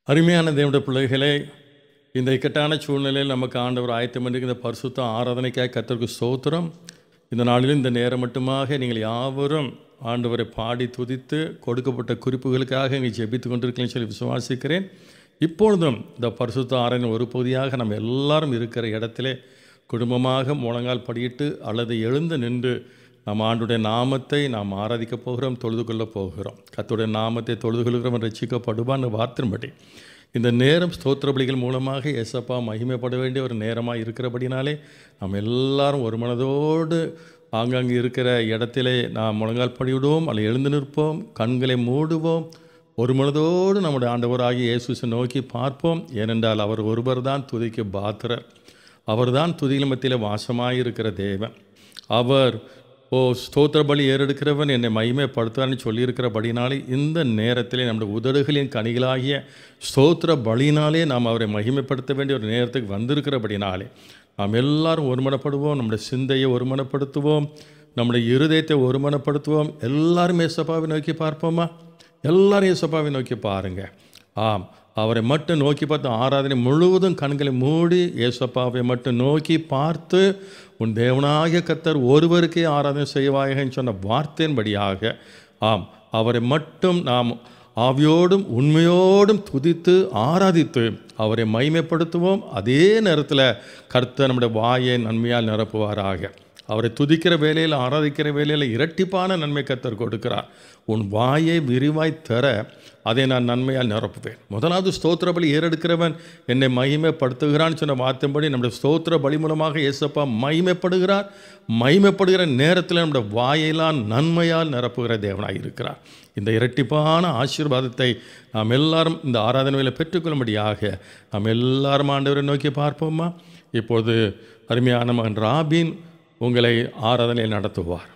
அருமையான தேவனுடைய பிள்ளைகளே இந்த இக்கட்டான சூழ்நிலையில் நமக்கு ஆண்டவர் ஆயத்தம் பண்ணிருக்கிற பரிசுத்த ஆராதனைக்காக கத்தருக்கு ஸ்தோத்திரம் இந்த நாளிலும் இந்த நேரம் மட்டுமாக நீங்கள் யாவரும் ஆண்டவரை பாடி துதித்து கொடுக்கப்பட்ட குறிப்புகளுக்காக நீங்கள் ஜெபித்து கொண்டிருக்கீங்கன்னு சொல்லி விசுவாசிக்கிறேன் இப்பொழுதும் இந்த பரிசுத்த ஆராதனை ஒரு பகுதியாக நம்ம எல்லாரும் இருக்கிற இடத்திலே குடும்பமாக முழங்கால் படியிட்டு அல்லது எழுந்து நின்று நம்ம ஆண்டுடைய நாமத்தை நாம் ஆராதிக்க போகிறோம் தொழுது கொள்ள போகிறோம் கத்துடைய நாமத்தை தொழுது கொள்கிறவன் ரசிக்கப்படுவான்னு வார்த்தைப்படி இந்த நேரம் ஸ்தோத்திர பலிகள் மூலமாக எசப்பா மகிமைப்பட வேண்டிய ஒரு நேரமாக இருக்கிறபடினாலே நாம் எல்லாரும் ஒரு மனதோடு ஆங்காங்கே இருக்கிற இடத்திலே நாம் முழங்கால் படிவிடுவோம் அல்லது எழுந்து நிற்போம் கண்களை மூடுவோம் ஒரு மனதோடு நம்முடைய ஆண்டவராகிய இயேசுஸை நோக்கி பார்ப்போம் ஏனென்றால் அவர் ஒருவர் தான் துதிக்கு பாத்திரர் அவர்தான் துதிகள் மத்தியில் வாசமாயிருக்கிற தேவன் அவர் ஓ ஸ்தோத்திர பலி ஏறெடுக்கிறவன் என்னை மகிமைப்படுத்துவான்னு சொல்லியிருக்கிறபடினாலே இந்த நேரத்திலே நம்முடைய உதடுகளின் கனிகளாகிய ஸ்தோத்திர பலினாலே நாம் அவரை மகிமைப்படுத்த வேண்டிய ஒரு நேரத்துக்கு வந்திருக்கிறபடினாலே நாம் எல்லாரும் ஒருமனப்படுவோம் நம்முடைய சிந்தையை ஒருமனப்படுத்துவோம் நம்முடைய இருதயத்தை ஒருமனப்படுத்துவோம் எல்லாரும் ஏசப்பாவை நோக்கி பார்ப்போமா எல்லாரும் ஏசப்பாவை நோக்கி பாருங்க ஆம் அவரை மட்டும் நோக்கி பார்த்து ஆராதனை முழுவதும் கண்களை மூடி ஏசப்பாவை மட்டும் நோக்கி பார்த்து உன் தேவனாகிய கத்தர் ஒருவருக்கே ஆராதனை செய்வாயகன்னு சொன்ன வார்த்தையின்படியாக ஆம் அவரை மட்டும் நாம் ஆவியோடும் உண்மையோடும் துதித்து ஆராதித்து அவரை மைமைப்படுத்துவோம் அதே நேரத்தில் கர்த்தர் நம்முடைய வாயை நன்மையால் நிரப்புவாராக அவரை துதிக்கிற வேலையில் ஆராதிக்கிற வேலையில் இரட்டிப்பான நன்மை கத்தர் கொடுக்கிறார் உன் வாயை விரிவாய் தர அதை நான் நன்மையால் நிரப்புவேன் முதலாவது ஸ்தோத்திர பலி ஏறெடுக்கிறவன் என்னை மகிமைப்படுத்துகிறான்னு சொன்ன வார்த்தைப்படி நம்முடைய ஸ்தோத்திர பலி மூலமாக இயேசப்பா மகிமைப்படுகிறார் மகிமைப்படுகிற நேரத்தில் நம்முடைய வாயெல்லாம் நன்மையால் நிரப்புகிற தேவனாக இருக்கிறார் இந்த இரட்டிப்பான ஆசீர்வாதத்தை நாம் எல்லாரும் இந்த ஆராதனையில் பெற்றுக்கொள்ளும்படியாக நாம் எல்லாரும் ஆண்டவரை நோக்கி பார்ப்போமா இப்போது அருமையான மகன் ராபின் உங்களை ஆராதனை நடத்துவார்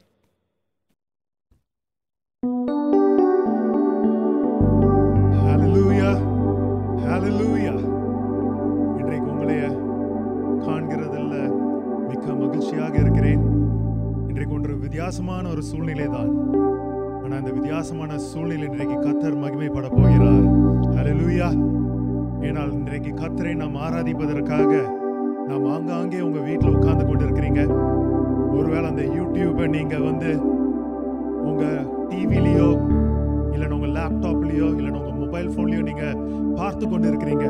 ஹalleluya ஹalleluya இன்றைக்கு உங்களை காண்கிறதில் மிக்க மகிழ்ச்சியாக இருக்கிறேன் இன்றைக்கு ஒன்று வித்தியாசமான ஒரு சூழ்நிலை தான் ஆனால் அந்த வித்தியாசமான சூழ்நிலை இன்றைக்கு கத்தர் மகிமைப்பட போகிறார் ஹalleluya ஏனால் இன்றைக்கு கத்தரை நாம் ஆராதிப்பதற்காக நாம் ஆங்காங்கே உங்க வீட்டில் உட்கார்ந்து கொண்டு இருக்கிறீங்க ஒருவேளை அந்த யூடியூப்பை நீங்க வந்து உங்க டிவிலேயோ இல்லைன்னா உங்க லேப்டாப்லயோ இல்லைன்னா உங்க மொபைல் போன்லயோ நீங்க பார்த்து கொண்டு இருக்கிறீங்க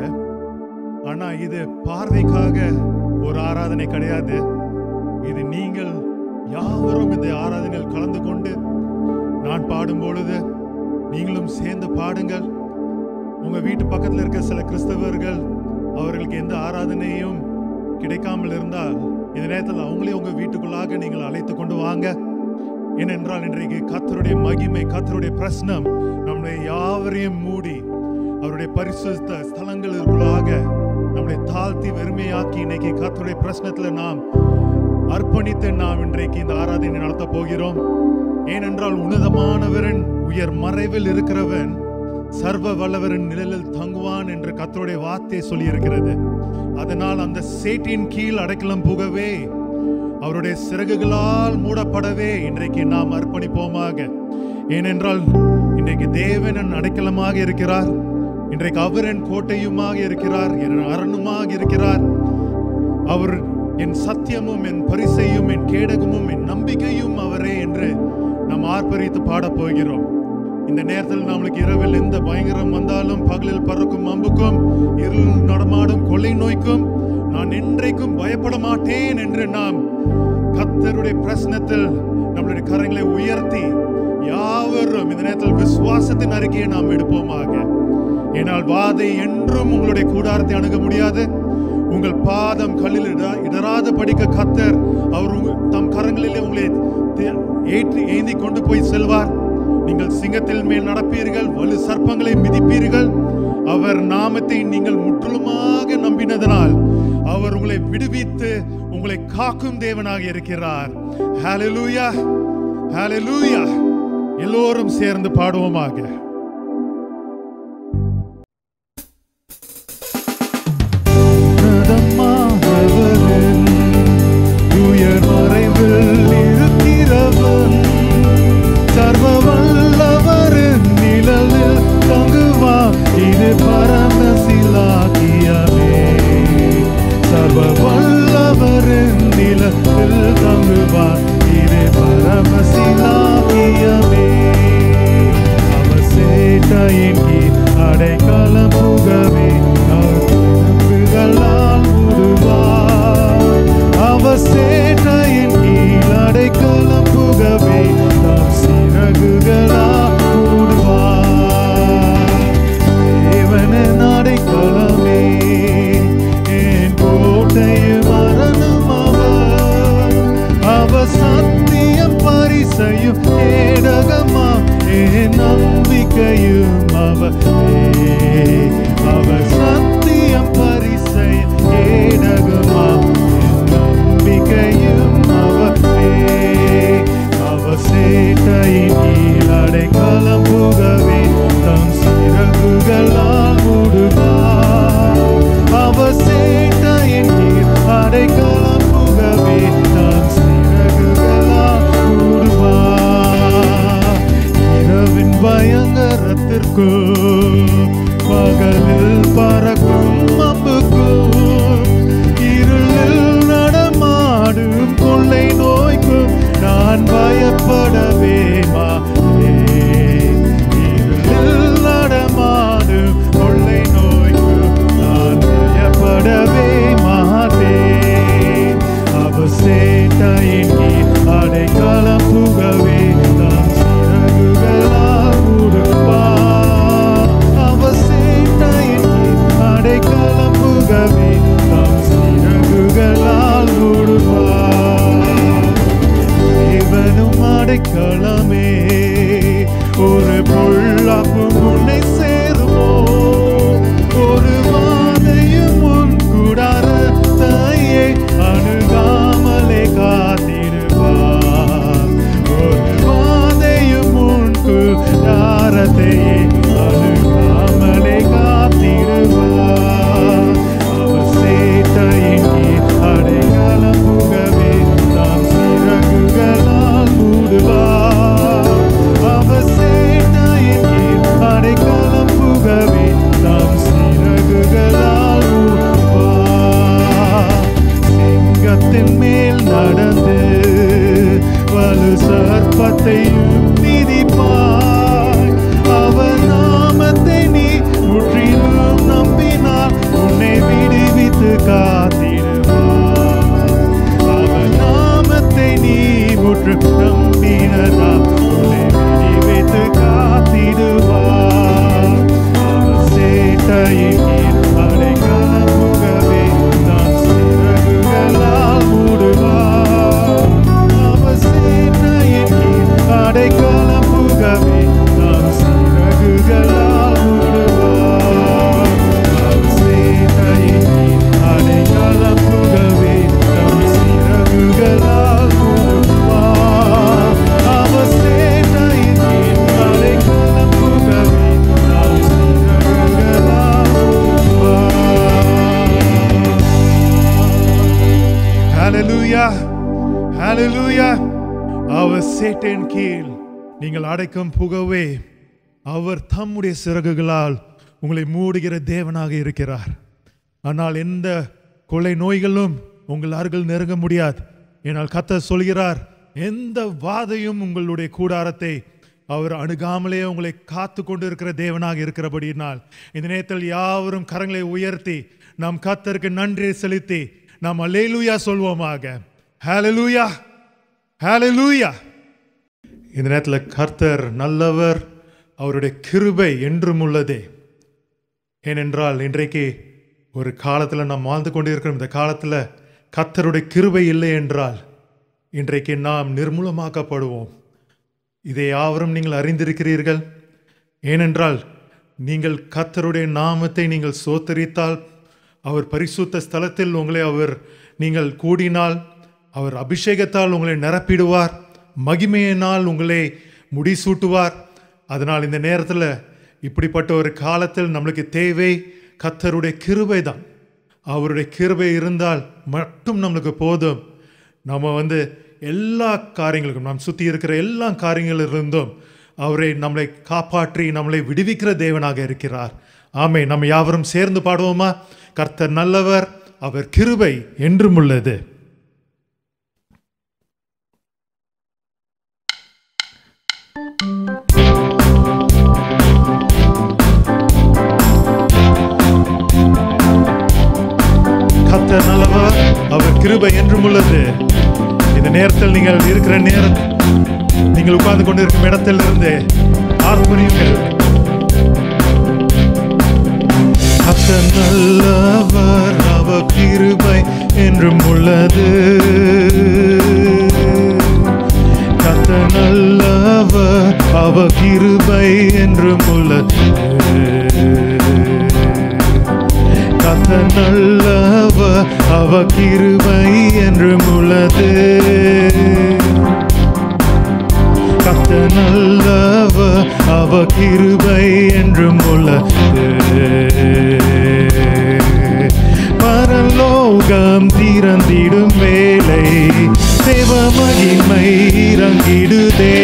ஆனா இது பார்வைக்காக ஒரு ஆராதனை கிடையாது இது நீங்கள் யாவரும் இந்த ஆராதனையில் கலந்து கொண்டு நான் பாடும் பொழுது நீங்களும் சேர்ந்து பாடுங்கள் உங்க வீட்டு பக்கத்துல இருக்க சில கிறிஸ்தவர்கள் அவர்களுக்கு எந்த ஆராதனையும் கிடைக்காமல் இருந்தால் இந்த நேரத்தில் அவங்களே உங்க வீட்டுக்குள்ளாக நீங்கள் அழைத்து கொண்டு வாங்க ஏனென்றால் இன்றைக்கு கத்தருடைய மகிமை கத்தருடைய பிரசனம் நம்முடைய யாவரையும் மூடி அவருடைய பரிசுத்த ஸ்தலங்களுக்குள்ளாக நம்முடைய தாழ்த்தி வெறுமையாக்கி இன்னைக்கு கத்தருடைய பிரசனத்துல நாம் அர்ப்பணித்து நாம் இன்றைக்கு இந்த ஆராதனை நடத்த போகிறோம் ஏனென்றால் உன்னதமானவரின் உயர் மறைவில் இருக்கிறவன் சர்வ வல்லவரின் நிழலில் தங்குவான் என்று கத்தருடைய வார்த்தை சொல்லியிருக்கிறது அதனால் அந்த சேட்டின் கீழ் அடைக்கலம் புகவே அவருடைய சிறகுகளால் மூடப்படவே இன்றைக்கு நாம் அர்ப்பணிப்போமாக ஏனென்றால் இன்றைக்கு தேவன் அடைக்கலமாக இருக்கிறார் இன்றைக்கு அவர் என் கோட்டையுமாக இருக்கிறார் என் அரணுமாக இருக்கிறார் அவர் என் சத்தியமும் என் பரிசையும் என் கேடகமும் என் நம்பிக்கையும் அவரே என்று நாம் ஆர்ப்பரித்து பாடப் போகிறோம் இந்த நேரத்தில் நம்மளுக்கு இரவில் எந்த பயங்கரம் வந்தாலும் பகலில் பறக்கும் அம்புக்கும் இருள் நடமாடும் கொள்ளை நோய்க்கும் நான் என்றைக்கும் பயப்பட மாட்டேன் என்று நாம் கத்தருடைய பிரசனத்தில் நம்மளுடைய கரங்களை உயர்த்தி யாவரும் இந்த நேரத்தில் விசுவாசத்தின் அறிக்கையை நாம் எடுப்போமாக ஏனால் வாதை என்றும் உங்களுடைய கூடாரத்தை அணுக முடியாது உங்கள் பாதம் கல்லில் இடா- இடராத படிக்க கத்தர் அவர் உங்க- தம் கரங்களிலே உங்களை தே- ஏற்றி ஏந்தி கொண்டு போய் செல்வார் நீங்கள் சிங்கத்தில் மேல் நடப்பீர்கள் வலு சர்ப்பங்களை மிதிப்பீர்கள் அவர் நாமத்தை நீங்கள் முற்றிலுமாக நம்பினதனால் அவர் உங்களை விடுவித்து உங்களை காக்கும் தேவனாக இருக்கிறார் ஹalleluya ஹalleluya எல்லோரும் சேர்ந்து பாடுவோமாக உன்னதமானவரின் உயர் மறைவில் இருக்கிறவன் சர்வ வல்லவரின் நிழலில் தங்குவான் இது பர சேட்டையின் கீழ் அடைக்கலம் புகவே நம்பிகளால் முடுவார் அவர் சேட்டையின் கீழ் அடைக்கலம் புகவே நாம் சிறகுகளால் மூடுவார் தேவனின் அடைக்கலமே என் கோட்டையும் மரணம் அவர் அவர் சத்தியம் பரிசையும் ஏடகமா என் நம்பிக்கையும் அவரே அவர் சத்தியம் பரிசையும் ஏடகமா என் நம்பிக்கையும் அவரே அவர் சேட்டையின் கீழ் அடைக்கலம் புகவே தம் சிறகுகளால் மூடுவார் அவர் சேட்டையின் கீழ் அடைக்கலம் புகவே தம் சிறகுகளால் மூடுவார் இரவின் பயங்கரத்திற்கு பகலில் பறக்கும் அம்புக்கும் இருளில் நடமாடும் கொள்ளை நோய்க்கும் நான் பயப்படவே மாட்டேன் இருளில் நடமாடும் கொள்ளை நோய்க்கும் நான் பயப்படவே மாட்டேன் அவர் சேட்டையின் கீழ் அடைக்கலம் புகவே நாம் சிறகுகளால் மூடுவார் அவர் சேட்டையின் கீழ் அடைக்கலம் புகவே நாம் சிறகுகளால் மூடுவார் தேவனும் அடைக்கலமே ஒரு பொல்லாப்பு முன்னை சேருமோ ஒரு வாதையும் உன் கூடாரத்தையே அணுகாமலே காத்திடுவார் ஒரு வாதையும் உன் கூடாரத்தையே அணுகாமலே காத்திடுவார் அவர் சேட்டையின் கீழ் அடைக்கலம் புகவே நாம் சிறகுகளால் மூடுவார் அவர் சேட்டையின் கீழ் அடைக்கலம் புகவே நாம் சிறகுகளால் மூடுவார் சிங்கத்தின் மேல் நடந்து வலு சர்ப்பத்தையும் மிதிப்பாய் அவர் நாமத்தை நீ முற்றிலும் நம்பினால் உன்னை விடுவித்து காத்திடுவார் அவர் நாமத்தை நீ முற்று நம்பினதா உன்னை விடுவித்து காத்திடுவார் அவர் சேட்டையின் கீழ் அடைக்கலம் புகவே நான் சிறகுகளால் மூடுவார் அவர் சேட்டையின் கீழ் அடைக்கலம் புகவே நான் சிறகுகளால் மூடுவார் அவர் சேட்டையின் கீழ் அடைக்கலம் புகவே நாம் சிறகுகளால் மூடுவார் அவர் சேட்டையின் கீழ் அடைக்கலம் புகவே நாம் சிறகுகளால் மூடுவார் Hallelujah. Hallelujah. அவர் சேட்டையின் கீழ் நீங்கள் அடைக்கும் புகவே அவர் தம்முடைய சிறகுகளால் உங்களை மூடுகிற தேவனாக இருக்கிறார் ஆனால் எந்த கொள்ளை நோய்களும் உங்கள் அருகில் நெருங்க முடியாது ஏனால் கத்தர் சொல்கிறார் எந்த வாதையும் உங்களுடைய கூடாரத்தை அவர் அணுகாமலே உங்களை காத்து கொண்டு இருக்கிற தேவனாக இருக்கிறபடியினால் இந்த நேரத்தில் யாவரும் கரங்களை உயர்த்தி நாம் கத்தருக்கு நன்றி செலுத்தி நாம் அல்லேலூயா சொல்வோமாக ஹalleluya ஹalleluya இந்த நேரத்தில் கர்த்தர் நல்லவர் அவருடைய கிருபை என்றும் உள்ளதே ஏனென்றால் இன்றைக்கு ஒரு காலத்தில் நாம் வாழ்ந்து கொண்டிருக்கிறோம் இந்த காலத்தில் கர்த்தருடைய கிருபை இல்லை என்றால் இன்றைக்கு நாம் நிர்மூலமாக்கப்படுவோம் இதை யாவரும் நீங்கள் அறிந்திருக்கிறீர்கள் ஏனென்றால் நீங்கள் கர்த்தருடைய நாமத்தை நீங்கள் சோத்தரித்தால் அவர் பரிசுத்த ஸ்தலத்தில் உங்களை அவர் நீங்கள் கூடினால் அவர் அபிஷேகத்தால் உங்களை நிரப்பிடுவார் மகிமையினால் உங்களை முடிசூட்டுவார் அதனால் இந்த நேரத்தில் இப்படிப்பட்ட ஒரு காலத்தில் நம்மளுக்கு தேவை கத்தருடைய கிருபை தான் அவருடைய கிருபை இருந்தால் மட்டும் நம்மளுக்கு போதும் நம்ம வந்து எல்லா காரியங்களுக்கும் நாம் சுற்றி இருக்கிற எல்லா காரியங்களிலிருந்தும் அவரை நம்மளை காப்பாற்றி நம்மளை விடுவிக்கிற தேவனாக இருக்கிறார் ஆமை நம்ம யாவரும் சேர்ந்து பாடுவோமா கர்த்தர் நல்லவர் அவர் கிருபை என்றும் உள்ளது கிருபை என்றும் உள்ளது இந்த நேரத்தில் நீங்கள் இருக்கிற நேரம் நீங்கள் உட்கார்ந்து கொண்டிருக்கும் இடத்திலிருந்து ஆர்ப்பரியுங்கள் கர்த்தர் நல்லவர் அவர் கிருபை என்றும் உள்ளது கர்த்தர் நல்லவர் அவர் கிருபை என்றும் உள்ளது கர்த்தர் நல்லவர் அவர் கிருபை என்றும் உள்ளது கத்த நல்லவ அவ கிருபை என்றும் உள்ளது பரலோகம் திறந்திடும் வேலை தேவ மகிமை இறங்கிடுதே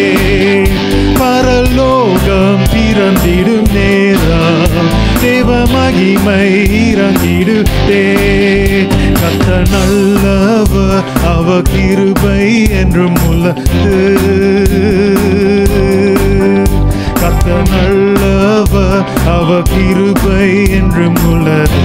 பரலோகம் திறந்திடும் நேரம் தேவ மகிமை இறங்கிடுதே கத்த நல்லவ அவ கிருபை என்றும் உள்ளது கத்த நல்லவ அவ கிருபை என்றும் உள்ளது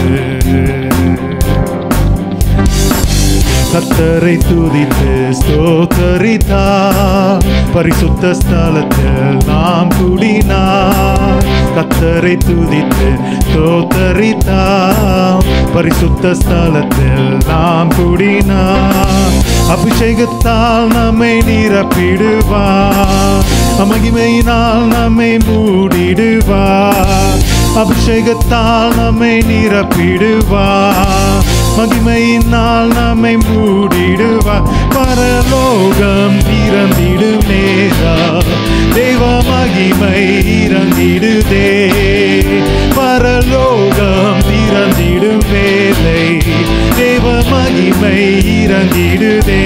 கத்தரை துதித்து ஸ்தோத்தரித்தா பரிசுத்த ஸ்தலத்தில் நாம் குடினா கத்தரை துதித்து ஸ்தோத்தரித்தா பரிசுத்த ஸ்தலத்தில் நாம் குடினா அபிஷேகத்தால் நம்மை நிரப்பிடுவா மகிமையினால் நம்மை மூடிடுவா அபிஷேகத்தால் நம்மை நிரப்பிடுவா மகிமையினால் நம்மை மூடிடுவா பரலோகம் இறந்திடும் நேரா தெய்வ மகிமை இறங்கிடுதே பரலோகம் இறந்திடும் வேலை தேவ மகிமை இறங்கிடுதே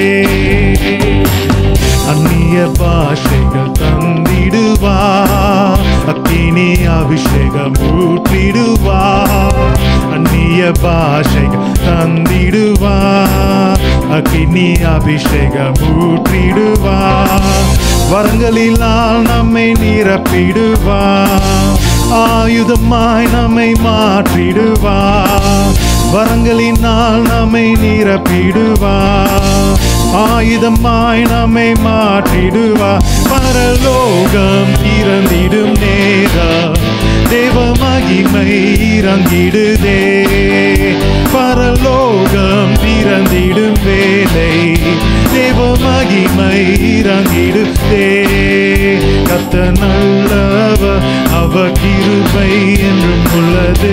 அந்நிய பாஷைகள் தந்திடுவா அக்கினி அபிஷேகம் ஊற்றிடுவா அந்நிய பாஷைகள் தந்திடுவா அக்கினி அபிஷேகம் ஊற்றிடுவா வரங்களினால் நம்மை நிரப்பிடுவா ஆயுதமாய் நம்மை மாற்றிடுவா வரங்களினால் நம்மை நிரப்பிடுவா ஆயுதமாய் நம்மை மாற்றிடுவா பரலோகம் இறந்திடும் நேரா தேவ மகிமை இறங்கிடுதே பரலோகம் இறந்திடும் வேலை தேவ மகிமை இறங்கிடுதே கத்த நல்லவ அவ கிருபை என்றும் உள்ளது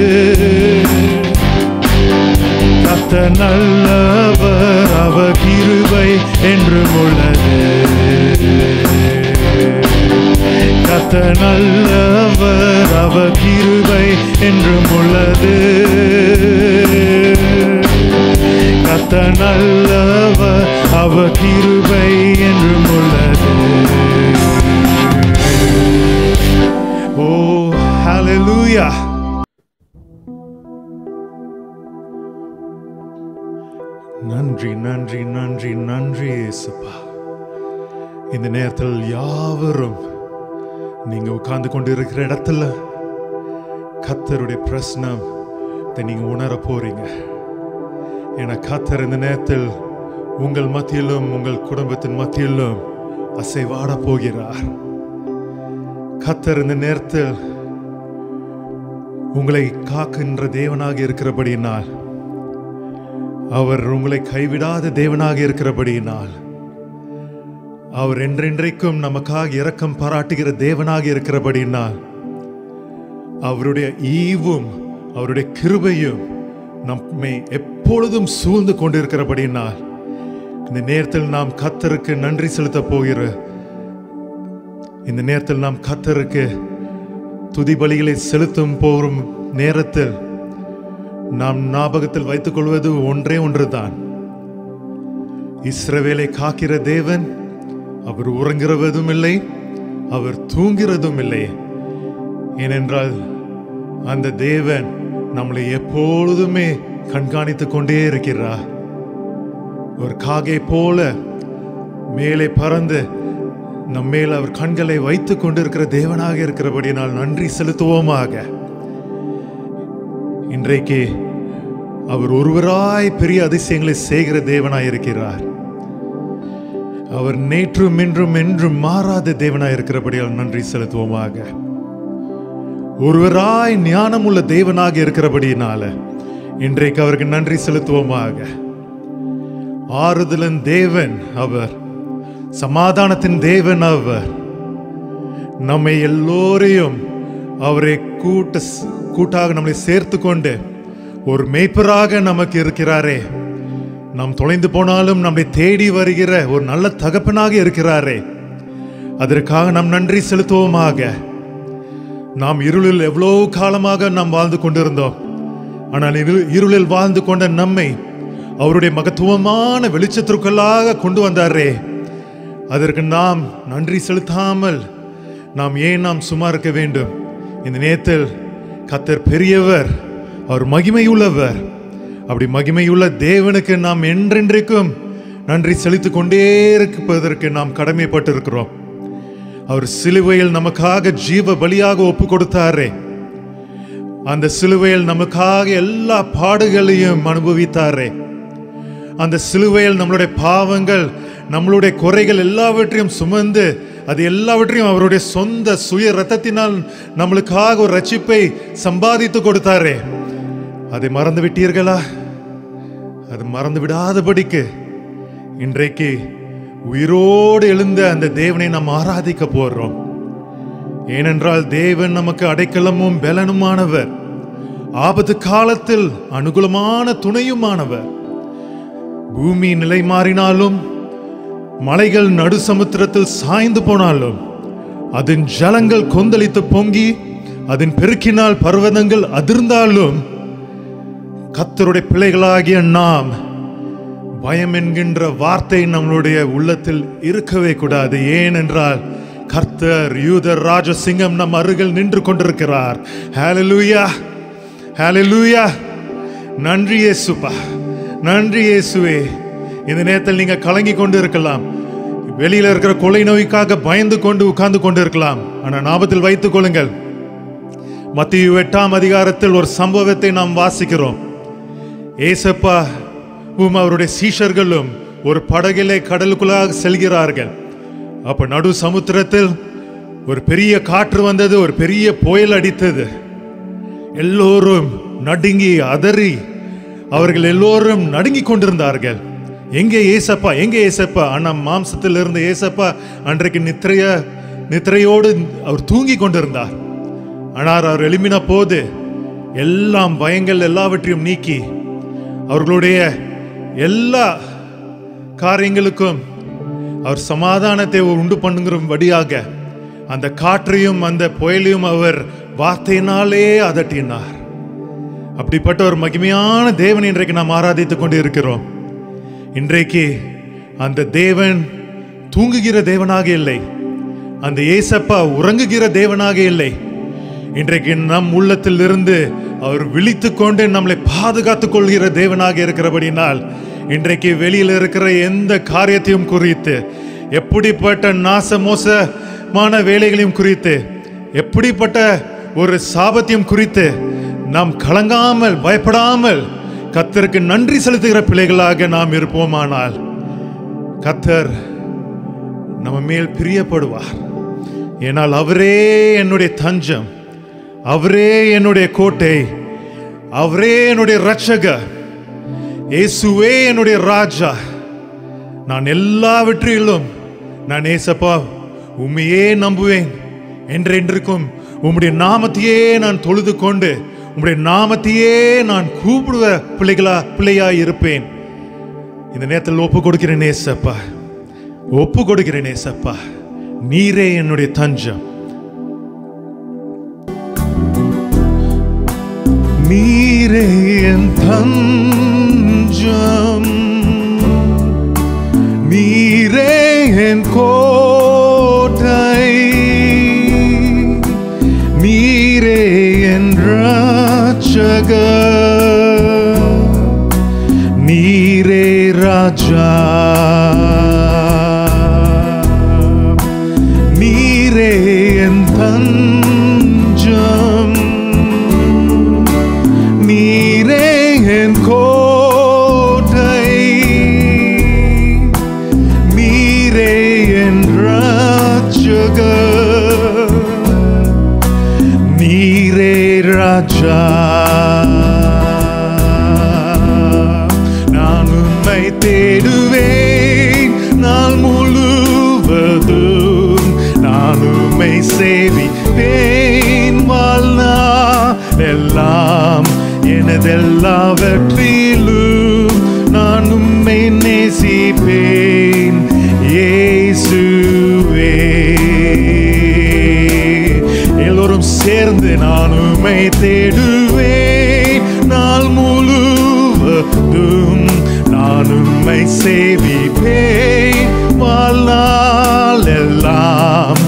கத்த நல்லவர் அவ கிருபை என்றும் உள்ளது கத்த நல்லவர் அவ கிருபை என்றும் உள்ளது கத்த நல்லவர் அவ கிருபை என்றும் உள்ளது ஓ ஹalleluya நன்றி நன்றி நன்றி நன்றி இயேசுப்பா இந்த நேரத்தில் யாவரும் நீங்க உட்கார்ந்து கொண்டு இருக்கிற இடத்துல கத்தருடைய பிரசனம் நீங்க உணர போறீங்க ஏன்னா கத்தர் இந்த நேரத்தில் உங்கள் மத்தியிலும் உங்கள் குடும்பத்தின் மத்தியிலும் அசைவாட போகிறார் கத்தர் இந்த நேரத்தில் உங்களை காக்கின்ற தேவனாக இருக்கிறபடியினால் அவர் உங்களை கைவிடாத தேவனாக இருக்கிறபடியினால் அவர் என்றென்றைக்கும் நமக்காக இரக்கம் பாராட்டுகிற தேவனாக இருக்கிறபடினால் அவருடைய ஈவும் அவருடைய கிருபையும் நம்மை எப்பொழுதும் சூழ்ந்து கொண்டிருக்கிறபடினால் இந்த நேரத்தில் நாம் கத்தருக்கு நன்றி செலுத்த போகிற இந்த நேரத்தில் நாம் கத்தருக்கு துதி பலிகளை செலுத்தும் போகும் நேரத்தில் நாம் ஞாபகத்தில் வைத்துக் கொள்வது ஒன்றே ஒன்றுதான் இஸ்ரவேலை காக்கிற தேவன் அவர் உறங்குறவதும் இல்லை அவர் தூங்கிறதும் இல்லை ஏனென்றால் அந்த தேவன் நம்மளை எப்பொழுதுமே கண்காணித்துக் கொண்டே இருக்கிறார் ஒரு காகை போல மேலே பறந்து நம்மேல் அவர் கண்களை வைத்துக் கொண்டிருக்கிற தேவனாக இருக்கிறபடினால் நன்றி செலுத்துவோமாக இன்றைக்கு அவர் ஒருவராய் பெரிய அதிசயங்களை செய்கிற தேவனாய் இருக்கிறார் அவர் நேற்றும் இன்றும் என்றும் மாறாத தேவனாய் இருக்கிறபடியால் நன்றி செலுத்துவோமாக ஒருவராய் ஞானமுள்ள தேவனாக இருக்கிறபடியினால இன்றைக்கு அவருக்கு நன்றி செலுத்துவோமாக ஆறுதலின் தேவன் அவர் சமாதானத்தின் தேவன் அவர் நம்மை எல்லோரையும் அவரை கூட்ட கூட்டாக நம்மளை சேர்த்து கொண்டு ஒரு மேய்ப்பராக நமக்கு இருக்கிறாரே நாம் தொலைந்து போனாலும் நம்மை தேடி வருகிற ஒரு நல்ல தகப்பனாக இருக்கிறாரே அதற்காக நாம் நன்றி செலுத்துவோமாக நாம் இருளில் எவ்வளவு காலமாக நாம் வாழ்ந்து கொண்டிருந்தோம் ஆனால் இரு- இருளில் வாழ்ந்து கொண்ட நம்மை அவருடைய மகத்துவமான வெளிச்சத்திற்குள்ளாக கொண்டு வந்தாரே அதற்கு நாம் நன்றி செலுத்தாமல் நாம் ஏன் நாம் சும்மா இருக்க வேண்டும் இந்த நேரத்தில் கத்தர் பெரியவர் அவர் மகிமையுள்ளவர் அப்படி மகிமையுள்ள தேவனுக்கு நாம் என்றென்றைக்கும் நன்றி செலுத்திக் கொண்டே இருப்பதற்கு நாம் கடமைப்பட்டிருக்கிறோம் அவர் சிலுவையில் நமக்காக ஜீவ பலியாக ஒப்பு கொடுத்தாரே அந்த சிலுவையில் நமக்காக எல்லா பாடுகளையும் அனுபவித்தாரே அந்த சிலுவையில் நம்மளுடைய பாவங்கள் நம்மளுடைய குறைகள் எல்லாவற்றையும் சுமந்து அது எல்லாவற்றையும் அவருடைய சொந்த சுய ரத்தத்தினால் நம்மளுக்காக ஒரு ரட்சிப்பை சம்பாதித்து கொடுத்தாரே அதை மறந்து விட்டீர்களா அது மறந்து விடாதபடிக்கு இன்றைக்கு உயிரோடு எழுந்த அந்த தேவனை நாம் ஆராதிக்க போறோம் ஏனென்றால் தேவன் நமக்கு அடைக்கலமும் பலனுமானவர் ஆபத்து காலத்தில் அனுகூலமான துணையுமானவர் பூமி நிலை மாறினாலும் மலைகள் நடு சமுத்திரத்தில் சாய்ந்து போனாலும் அதன் ஜலங்கள் கொந்தளித்து பொங்கி அதன் பெருக்கினால் பர்வதங்கள் அதிர்ந்தாலும் கத்தருடைய பிள்ளைகளாகிய நாம் பயம் என்கின்ற வார்த்தை நம்மளுடைய உள்ளத்தில் இருக்கவே கூடாது ஏனென்றால் கர்த்தர் யூதர் ராஜசிங்கம் நம் அருகில் நின்று கொண்டிருக்கிறார் ஹalleluya ஹalleluya நன்றி இயேசுப்பா நன்றி இயேசுவே இந்த நேரத்தில் நீங்க கலங்கி கொண்டு இருக்கலாம் வெளியில இருக்கிற கொலை நோய்க்காக பயந்து கொண்டு உட்கார்ந்து கொண்டு இருக்கலாம் ஆனால் ஞாபகத்தில் வைத்துக் கொள்ளுங்கள் மத்திய எட்டாம் அதிகாரத்தில் ஒரு சம்பவத்தை நாம் வாசிக்கிறோம் ஏசப்பா உம் அவருடைய சீஷர்களும் ஒரு படகிலே கடலுக்குள்ளாக செல்கிறார்கள் அப்ப நடு சமுத்திரத்தில் ஒரு பெரிய காற்று வந்தது ஒரு பெரிய புயல் அடித்தது எல்லோரும் நடுங்கி அதறி அவர்கள் எல்லோரும் நடுங்கிக் கொண்டிருந்தார்கள் எங்கே ஏசப்பா எங்கே ஏசப்பா ஆனா மாம்சத்தில் இருந்த ஏசப்பா அன்றைக்கு நித்திரைய நித்திரையோடு அவர் தூங்கி கொண்டிருந்தார் ஆனால் அவர் எழுப்பின போது எல்லாம் பயங்கள் எல்லாவற்றையும் நீக்கி அவர்களுடைய எல்லா காரியங்களுக்கும் அவர் சமாதானத்தை உண்டு பண்ணுங்கிறபடியாக அந்த காற்றையும் அந்த புயலையும் அவர் வார்த்தையினாலே அதட்டினார் அப்படிப்பட்ட ஒரு மகிமையான தேவனை இன்றைக்கு நாம் ஆராதித்துக் கொண்டு இருக்கிறோம் இன்றைக்கு அந்த தேவன் தூங்குகிற தேவனாக இல்லை அந்த ஏசப்பா உறங்குகிற தேவனாக இல்லை இன்றைக்கு நம் உள்ளத்தில் இருந்து அவர் விழித்து கொண்டு நம்மளை பாதுகாத்துக் கொள்கிற தேவனாக இருக்கிறபடினால் இன்றைக்கு வெளியில் இருக்கிற எந்த காரியத்தையும் குறித்து எப்படிப்பட்ட நாச மோசமான வேலைகளையும் குறித்து எப்படிப்பட்ட ஒரு சாபத்தையும் குறித்து நாம் கலங்காமல் பயப்படாமல் கத்தருக்கு நன்றி செலுத்துகிற பிள்ளைகளாக நாம் இருப்போமானால் கத்தர் நம்ம மேல் பிரியப்படுவார் ஏனால் அவரே என்னுடைய தஞ்சம் அவரே என்னுடைய கோட்டை அவரே என்னுடைய ரட்சகர் இயேசுவே என்னுடைய ராஜா நான் எல்லாவற்றிலும் நான் ஏசப்பா உண்மையே நம்புவேன் என்றென்றைக்கும் உம்முடைய நாமத்தையே நான் தொழுது கொண்டு உம்முடைய நாமத்தையே நான் கூப்பிடுவ பிள்ளைகளா பிள்ளையா இருப்பேன் இந்த நேரத்தில் ஒப்பு கொடுக்கிறேன் ஏசப்பா ஒப்பு கொடுக்கிறேன் ஏசப்பா நீரே என்னுடைய தஞ்சம் நீரே என் தஞ்சம் நீரே என் கோட்டை நீரே என் ரட்சகர் நீரே ராஜா நீரே என் தஞ்சம் நீரே என் கோ நீரே ராஜா நான் உம்மை தேடுவேன் நாள் முழுவதும் நான் உம்மை சேவிப்பேன் வாழ்நாள் எல்லாம் எனதெல்லாவற்றிலும் நான் உம்மை நேசிப்பேன் இயேசுவே எல்லோரும் சேர்ந்து நான் உம்மை தேடுவேன் நாள் முழுவதும் நான் உம்மை சேவிப்பேன் வாழ்நாள் எல்லாம்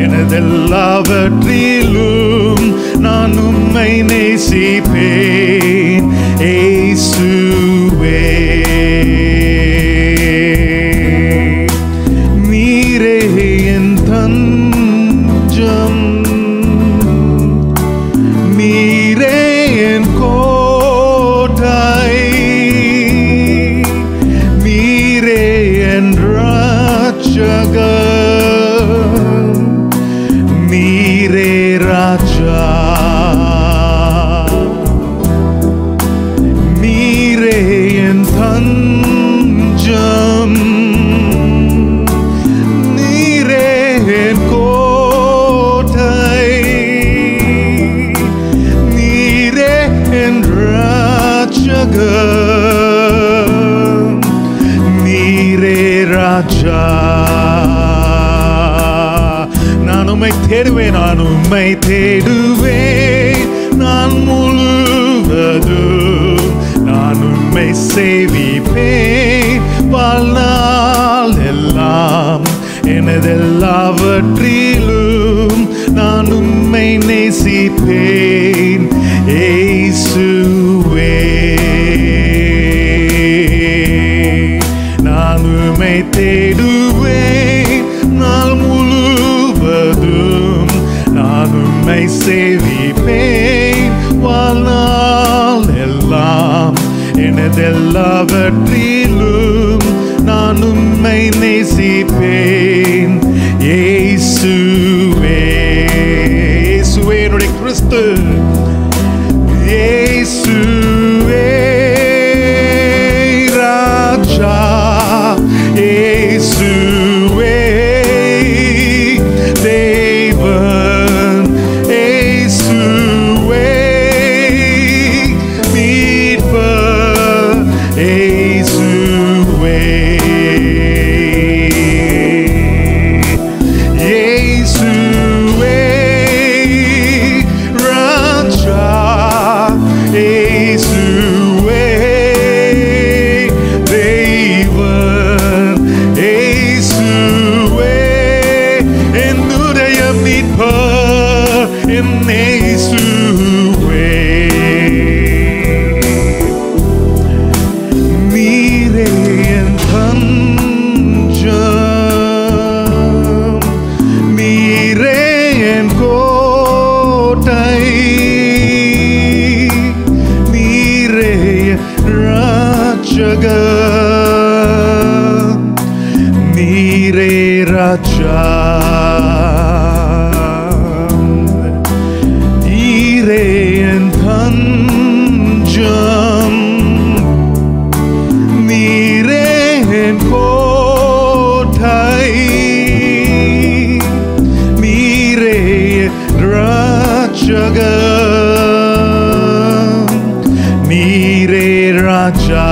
எனதெல்லாவற்றிலும் நான் உம்மை நேசிப்பேன் ஏசுவே நீரே என் தஞ்சம் நீரே என் கோட்டை நீரே என் ராட்சகர் நீரே ராஜா நீரே என் தஞ்சம் நீரே என் கோட்டை நீரே என் ராட்சகர் நீரே ராஜா நான் உம்மை தேடுவேன் நான் உம்மை தேடுவேன் நான் முழுவதும் நான் உம்மை சேவிப்பேன் வாழ்நாள் எல்லாம் எனதெல்லாவற்றிலும் நான் உம்மை நேசிப்பேன் ஏசுவே நான் உம்மை தேடுவேன் நாள் முழுவதும் நான் உம்மை சேவிப்பேன் வாழ்நாள் எல்லாம் எனதெல்லாவற்றிலும் நான் உம்மை நேசிப்பேன் இயேசுவே இயேசுவே என்னுடைய கிறிஸ்து இயேசுவே ராஜா இயேசுவே தேவன் இயேசுவே மீட்பர் இயேசுவே இயேசுவே ராஜா இயேசுவே தேவன் இயேசுவே என்னுடைய மீட்பர் என் இயேசுவே நீரே என் தஞ்சம் நீரே என் கோட்டை நீரே ராட்சகர் நீரே ராஜா நீரே என் தஞ்சம் நீரே என் கோட்டை நீரே ராட்சகர் நீரே ராஜா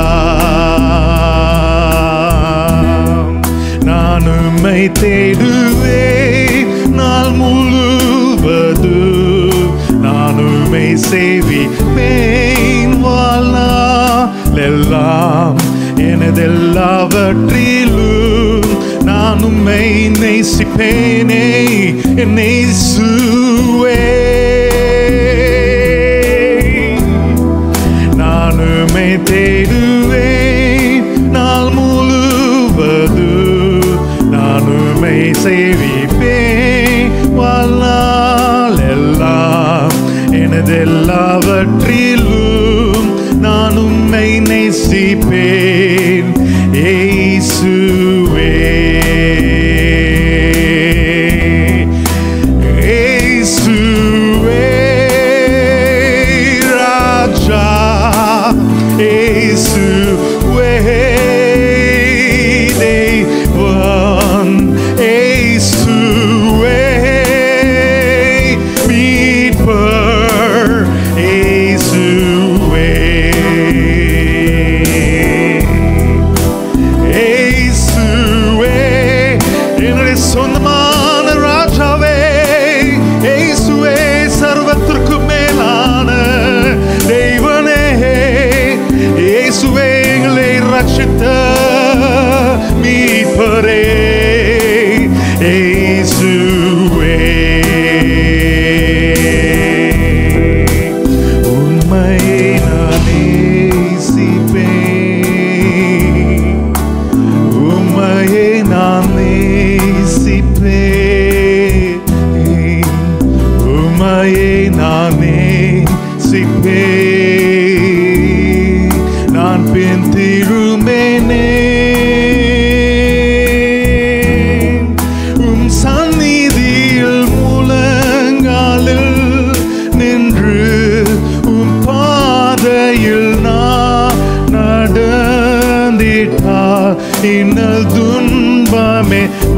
நான் உம்மை தேடுவேன் நாள் முழுவது நான் உம்மை சேவிப்பேன் வாழ்நாள் எல்லாம் எனதெல்லாவற்றிலும் நான் உம்மை நேசிப்பேனே என்னை நான் உம்மை தேடுவேன் நாள் முழுவது நான் உம்மை சேவிப்பேன் வாழ்நாள் எல்லாம் எனதெல்லாவற்றிலும் நான் உம்மை நேசிப்பேன் ஏசுவே இயேசுவே நானே சிப்பே நான் பின் திரும்பேனே உம் சந்நிதியில் முழங்காலில் நின்று உம் பாதையில் நான் நடந்திட்டால் இன்னல் துன்பமே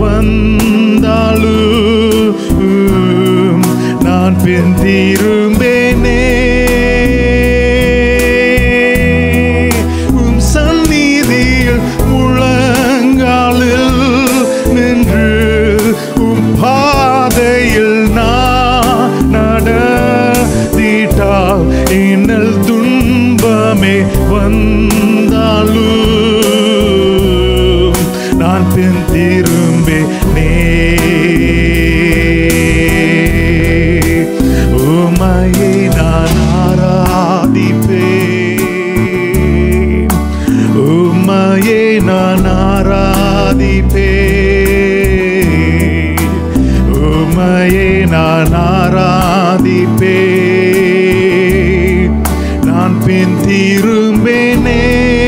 வந்தாலும் நான் பின் திரும்பேனே உம் சந்நிதியில் முழங்காலில் நின்று உம் பாதையில் நான் நடந்திட்டால் இன்னல் துன்பமே வந்தாலும் நான் பின் திரும்பினே உமையை நான் ஆராதிப்பேன் உம்மையே நான் ஆராதிப்பேன் உம்மையே நான் ஆராதிப்பேன் நான் பின் திரும்பேனே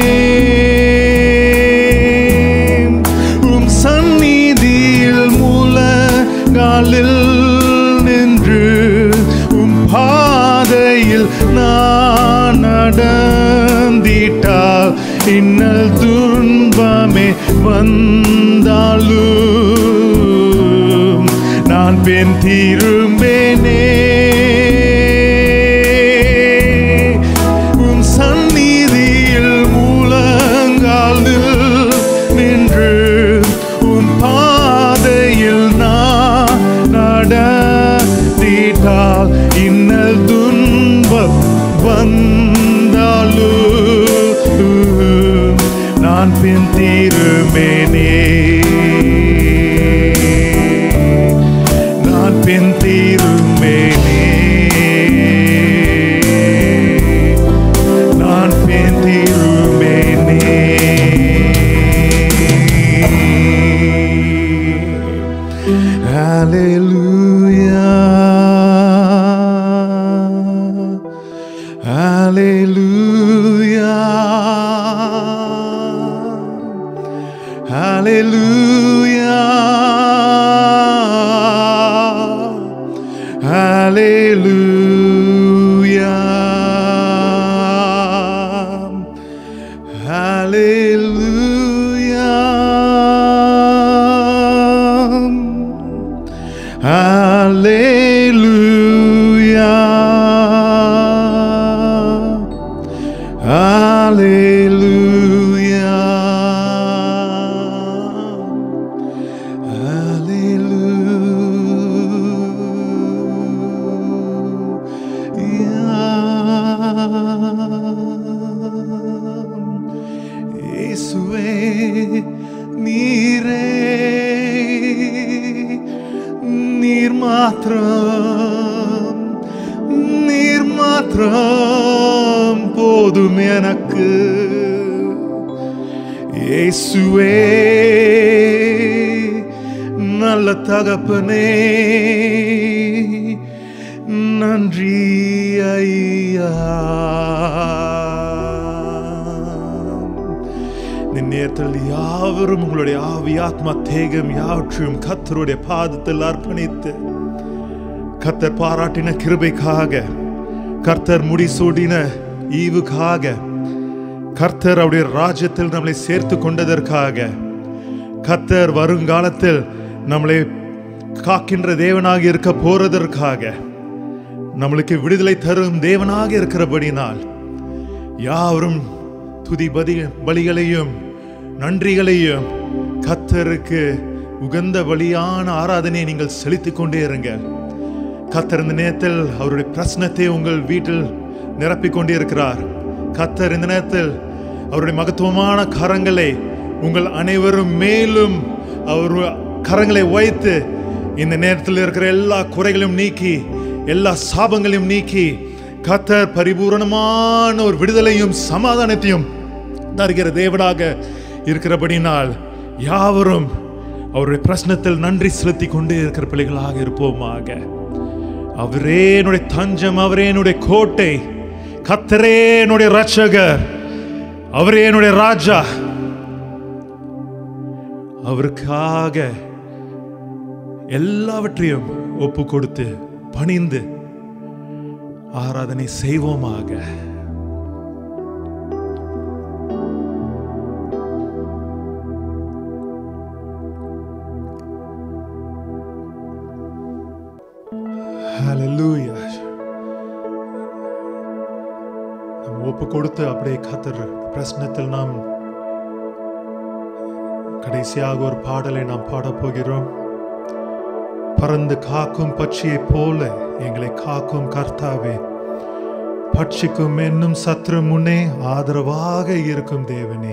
உம் சந்நிதியில் மூலங்காலில் நின்று உம் பாதையில் நான் நடந்திட்டால் இன்னல் துன்பமே வந்தாலும் நான் பெண் திரும்பேனே உம் சந்நிதியில் மூலங்காலில் நின்று உன் பாதையில் நான் நடந்திட்டால் இன்னல் துன்பம் வந்தாலும் நான் பின் திரும்பேனே நான் பின் திரும்பேனே நான் பின் திரும்பேனே Hallelujah. Hallelujah. Hallelujah. Hallelujah. Hallelujah. Hallelujah. Hallelujah. இயேசுவே நீரே நீர் மாத்திரம் நீர் மாத்திரம் போதும் எனக்கு இயேசுவே நல்ல தகப்பனே நன்றி ஐயா இந்த நேரத்தில் யாவரும் உங்களுடைய ஆவி ஆத்மா தேகம் யாவற்றையும் கத்தருடைய பாதத்தில் அர்ப்பணித்து கத்தர் பாராட்டின கிருபைக்காக கர்த்தர் முடிசூடின ஈவுக்காக கர்த்தர் அவருடைய ராஜ்யத்தில் நம்மளை சேர்த்து கொண்டதற்காக கர்த்தர் வருங்காலத்தில் நம்மளை காக்கின்ற தேவனாக இருக்க போறதற்காக நம்மளுக்கு விடுதலை தரும் தேவனாக இருக்கிறபடினால் யாவரும் துதி பதி பலிகளையும் நன்றிகளையும் கத்தருக்கு உகந்த பலியான ஆராதனையை நீங்கள் செலுத்திக் கொண்டே இருங்கள் கத்தர் இந்த நேரத்தில் அவருடைய பிரச்சனத்தை உங்கள் வீட்டில் நிரப்பிக் கொண்டே இருக்கிறார் கத்தர் இந்த நேரத்தில் அவருடைய மகத்துவமான கரங்களை உங்கள் அனைவரும் மேலும் அவர் கரங்களை வைத்து இந்த நேரத்தில் இருக்கிற எல்லா குறைகளையும் நீக்கி எல்லா சாபங்களையும் நீக்கி கத்தர் பரிபூரணமான ஒரு விடுதலையும் சமாதானத்தையும் தருகிற தேவனாக இருக்கிறபடினால் யாவரும் அவருடைய பிரச்சனத்தில் நன்றி செலுத்தி கொண்டே இருக்கிற பிள்ளைகளாக இருப்போமாக அவரே என்னுடைய தஞ்சம் அவரே என்னுடைய கோட்டை கத்தரே என்னுடைய ரட்சகர் அவரே என்னுடைய ராஜா அவருக்காக எல்லாவற்றையும் ஒப்பு கொடுத்து பணிந்து ஆராதனை செய்வோமாக Hallelujah. நாம் ஒப்பு கொடுத்து அப்படியே கத்தர் பிரச்சனத்தில் நாம் கடைசியாக ஒரு பாடலை நாம் பாடப் போகிறோம் பறந்து காக்கும் பட்சியைப் போல எங்களை காக்கும் கர்த்தாவே பட்சிக்கும் என்னும் சத்ரு முன்னே ஆதரவாக இருக்கும் தேவனே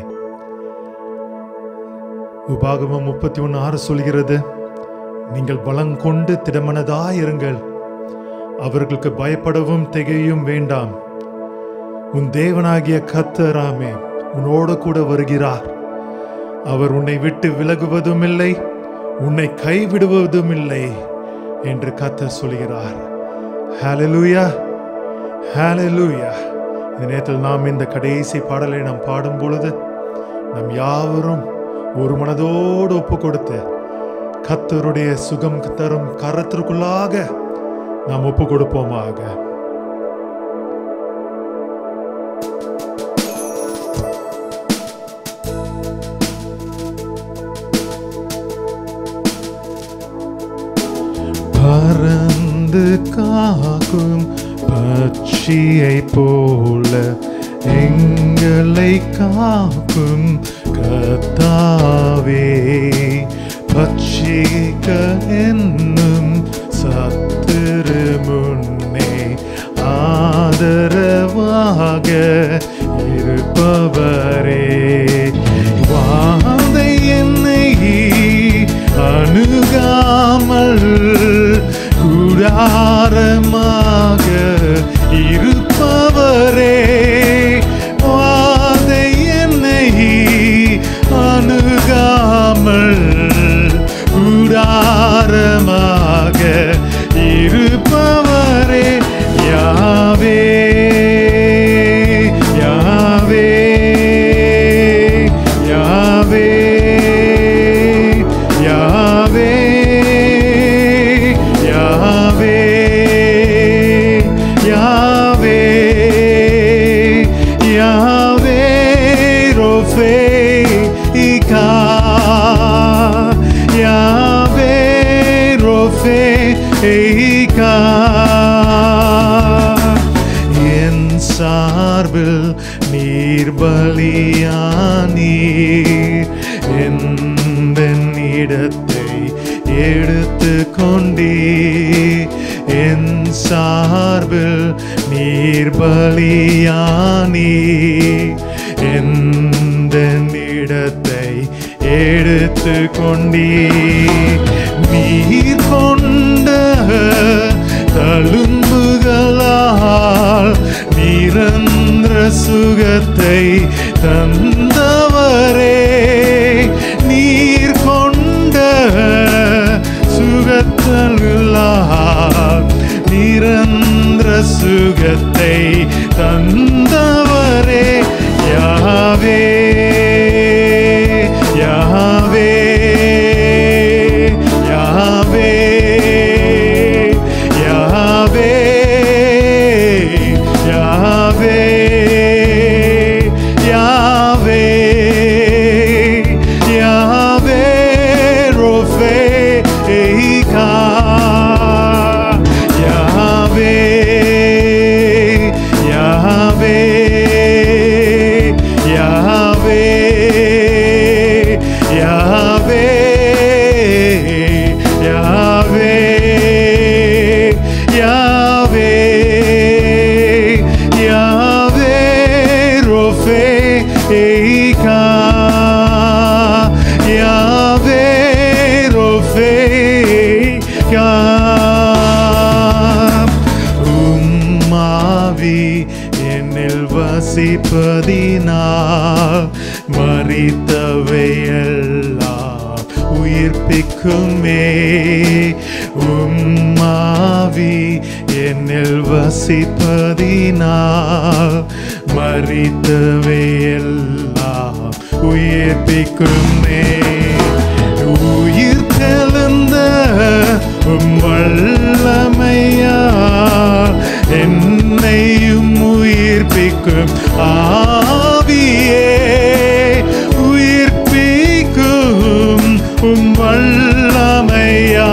உபாகமம் முப்பத்தி ஒன்று ஆறு சொல்கிறது நீங்கள் பலங்கொண்டு திடமனதாயிருங்கள் அவர்களுக்கு பயப்படவும் திகையும் வேண்டாம் உன் தேவனாகிய கத்தராமே உன்னோடு கூட வருகிறார் அவர் உன்னை விட்டு விலகுவதும் இல்லை உன்னை கைவிடுவதும் இல்லை என்று கத்தர் சொல்கிறார் ஹalleluya ஹalleluya இந்த நேரத்தில் நாம் இந்த கடைசி பாடலை நாம் பாடும் பொழுது நாம் யாவரும் ஒரு மனதோடு ஒப்பு கொடுத்து கத்தருடைய சுகம் தரும் கரத்திற்குள்ளாக நாம் ஒப்பு கொடுப்போமாக பறந்து காக்கும் பட்சியை போல எங்களை காக்கும் கத்தாவே பட்சிக்க என்னும் சத்துரு முன்னே ஆதரவாக இருப்பவரே வாதை என்னை அணுகாமல் கூடாரமாக இருப்பவரே வாதை என்னை அணுகாமல் கூடாரமாக இருப்பவரே யாவே யாவே யாவே யாவே யாவே யாவே யாவே ரோஃபே இகா யாவே ரோஃபே இகா என் சார்பில் நீர் பலியானீர் எந்த இடத்தை எடுத்து கொண்டீ என் சார்பில் நீர் பலியானீ எந்த இடத்தை எடுத்து கொண்டீ நீர் கொண்ட தழும்புகளால் நிரந்தர சுகத்தை தந்தவரே நீர் கொண்ட சுகத்தலால் நிரந்தர சுகத்தை தந்தவரே யாவே யாவே யாவே யாவே யாவே யாவே யாவே ரோஃபே ஏகா யாவே யாவே யாவே யாவே யாவே யாவே யாவே ரோஃபே ஏகா யாவே ரோஃபே ஏகா உம்மாவி என்னில் வசிப்பதினால் மறித்தவையெல்லாம் உயிர்ப்பிக்குமே உம்மாவி என்னில் வசிப்பதினால் மறித்தவை எல்லாம் உயிர்ப்பிக்குமே உயிர் தெழுந்த உம் வல்லமையா என்னையும் உயிர்ப்பிக்கும் ஆவியே உயிர்ப்பிக்கும் உம் வல்லமையா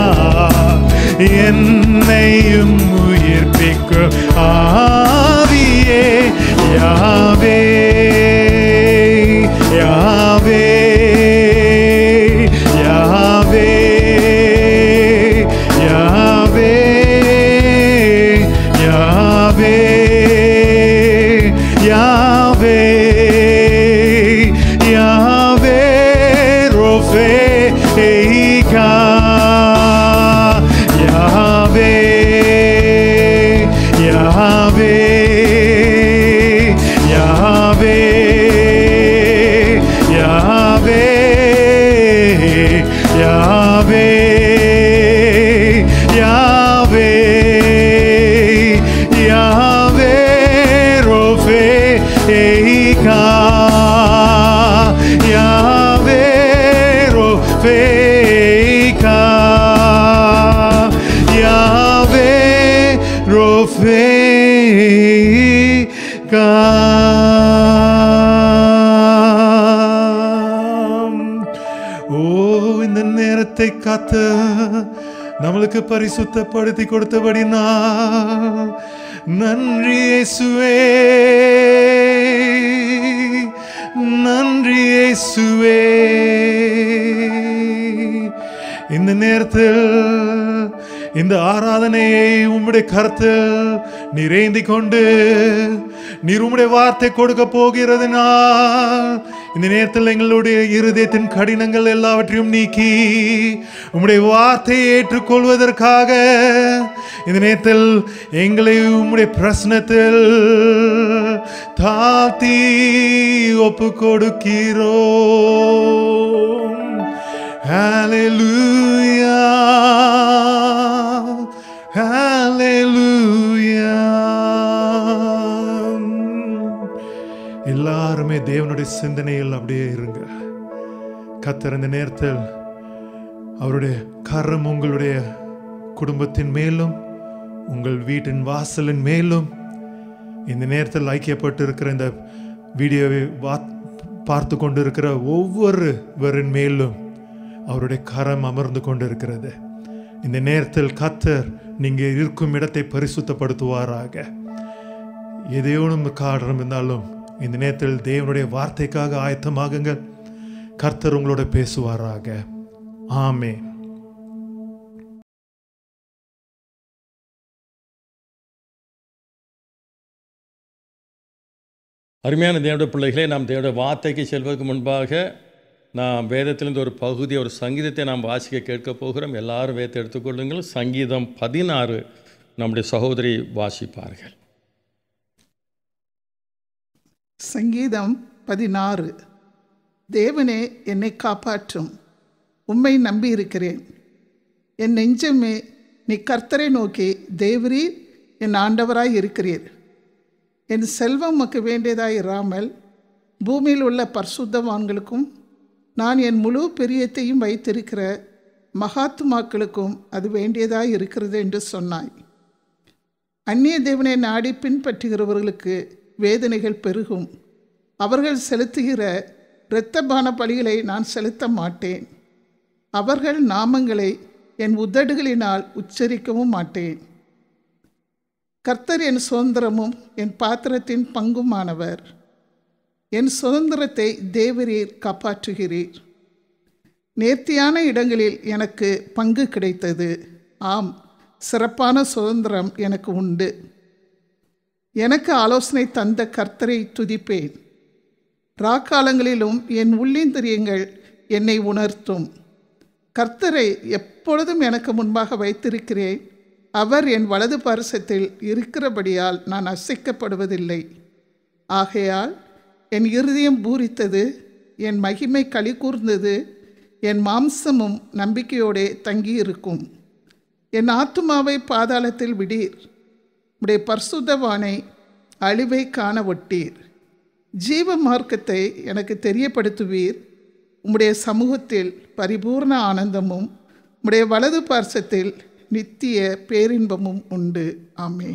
என்னையும் உயிர்ப்பிக்கும் ஆவியே யாவே யாவே யாவே யாவே யாவே யாவே யாவே ரோஃபே ஏகா யாவே யாவே யாவே யாவே யாவே யாவே யாவே ரோஃபே ஏகா யாவே ரோஃபே ஏகா யாவே ரோஃபே ஓ இந்த நேரத்தை காத்து நம்மளுக்கு பரிசுத்தப்படுத்தி கொடுத்தபடினா நன்றி இயேசுவே நன்றி இயேசுவே இந்த நேரத்தில் இந்த ஆராதனையை உம்முடைய கருத்தில் நிறைந்தி கொண்டு நீர் உம்முடைய வார்த்தை கொடுக்க போகிறதுனால் இந்த நேரத்தில் எங்களுடைய இருதயத்தின் கடினங்கள் எல்லாவற்றையும் நீக்கி உம்முடைய வார்த்தையை ஏற்றுக்கொள்வதற்காக இந்த நேரத்தில் எங்களை உம்முடைய பிரശ്നத்தில் தாழ்த்தி ஒப்பு கொடுக்கிறோம் Hallelujah. Hallelujah. எல்லாருமே தேவனுடைய சிந்தனையில் அப்படியே இருங்க கத்தர் இந்த நேரத்தில் அவருடைய கரம் உங்களுடைய குடும்பத்தின் மேலும் உங்கள் வீட்டின் வாசலின் மேலும் இந்த நேரத்தில் ஐக்கியப்பட்டு இருக்கிற இந்த வீடியோவை வா- பார்த்து கொண்டு இருக்கிற ஒவ்வொருவரின் மேலும் அவருடைய கரம் அமர்ந்து கொண்டிருக்கிறது இந்த நேரத்தில் கத்தர் நீங்க இருக்கும் இடத்தை பரிசுத்தப்படுத்துவாராக எதையோனும் காரணம் இருந்தாலும் இந்த நேரத்தில் தேவனுடைய வார்த்தைக்காக ஆயத்தமாகுங்கள் கர்த்தர் உங்களோட பேசுவாராக ஆமே அருமையான தேவனுடைய பிள்ளைகளே நாம் தேவனுடைய வார்த்தைக்கு செல்வதற்கு முன்பாக நாம் வேதத்திலிருந்து ஒரு பகுதி ஒரு சங்கீதத்தை நாம் வாசிக்க கேட்க போகிறோம் எல்லாரும் வேதத்தை எடுத்துக்கொள்ளுங்கள் சங்கீதம் பதினாறு நம்முடைய சகோதரி வாசிப்பார்கள் சங்கீதம் பதினாறு தேவனே என்னை காப்பாற்றும் உம்மை நம்பியிருக்கிறேன் என் நெஞ்சமே நீ கர்த்தரை நோக்கி தேவரீர் என் ஆண்டவராய் இருக்கிறீர் என் செல்வம் உமக்கு வேண்டியதாய் இராமல் பூமியில் உள்ள பரிசுத்தவான்களுக்கும் நான் என் முழு பெரியத்தையும் வைத்திருக்கிற மகாத்துமாக்களுக்கும் அது வேண்டியதாய் இருக்கிறது என்று சொன்னாய் அந்நிய தேவனை நாடி பின்பற்றுகிறவர்களுக்கு வேதனைகள் பெருகும் அவர்கள் செலுத்துகிற இரத்தபான பலிகளை நான் செலுத்த மாட்டேன் அவர்கள் நாமங்களை என் உதடுகளினால் உச்சரிக்கவும் மாட்டேன் கர்த்தர் என் சுதந்திரமும் என் பாத்திரத்தின் பங்குமானவர் என் சுதந்திரத்தை தேவரீர் காப்பாற்றுகிறீர் நேர்த்தியான இடங்களில் எனக்கு பங்கு கிடைத்தது ஆம் சிறப்பான சுதந்திரம் எனக்கு உண்டு எனக்கு ஆலோசனை தந்த கர்த்தரை துதிப்பேன் ராக்காலங்களிலும் என் உள்ளிந்திரியங்கள் என்னை உணர்த்தும் கர்த்தரை எப்பொழுதும் எனக்கு முன்பாக வைத்திருக்கிறேன் அவர் என் வலது பரிசத்தில் இருக்கிறபடியால் நான் அசைக்கப்படுவதில்லை ஆகையால் என் இருதயம் பூரித்தது என் மகிமை களி கூர்ந்தது என் மாம்சமும் நம்பிக்கையோடே தங்கியிருக்கும் என் ஆத்துமாவை பாதாளத்தில் விடீர் உடைய பரிசுத்தவானை அழிவை காண ஒட்டீர் ஜீவ மார்க்கத்தை எனக்கு தெரியப்படுத்துவீர் உம்முடைய சமூகத்தில் பரிபூர்ண ஆனந்தமும் உம்முடைய வலது பார்சத்தில் நித்திய பேரின்பமும் உண்டு ஆமே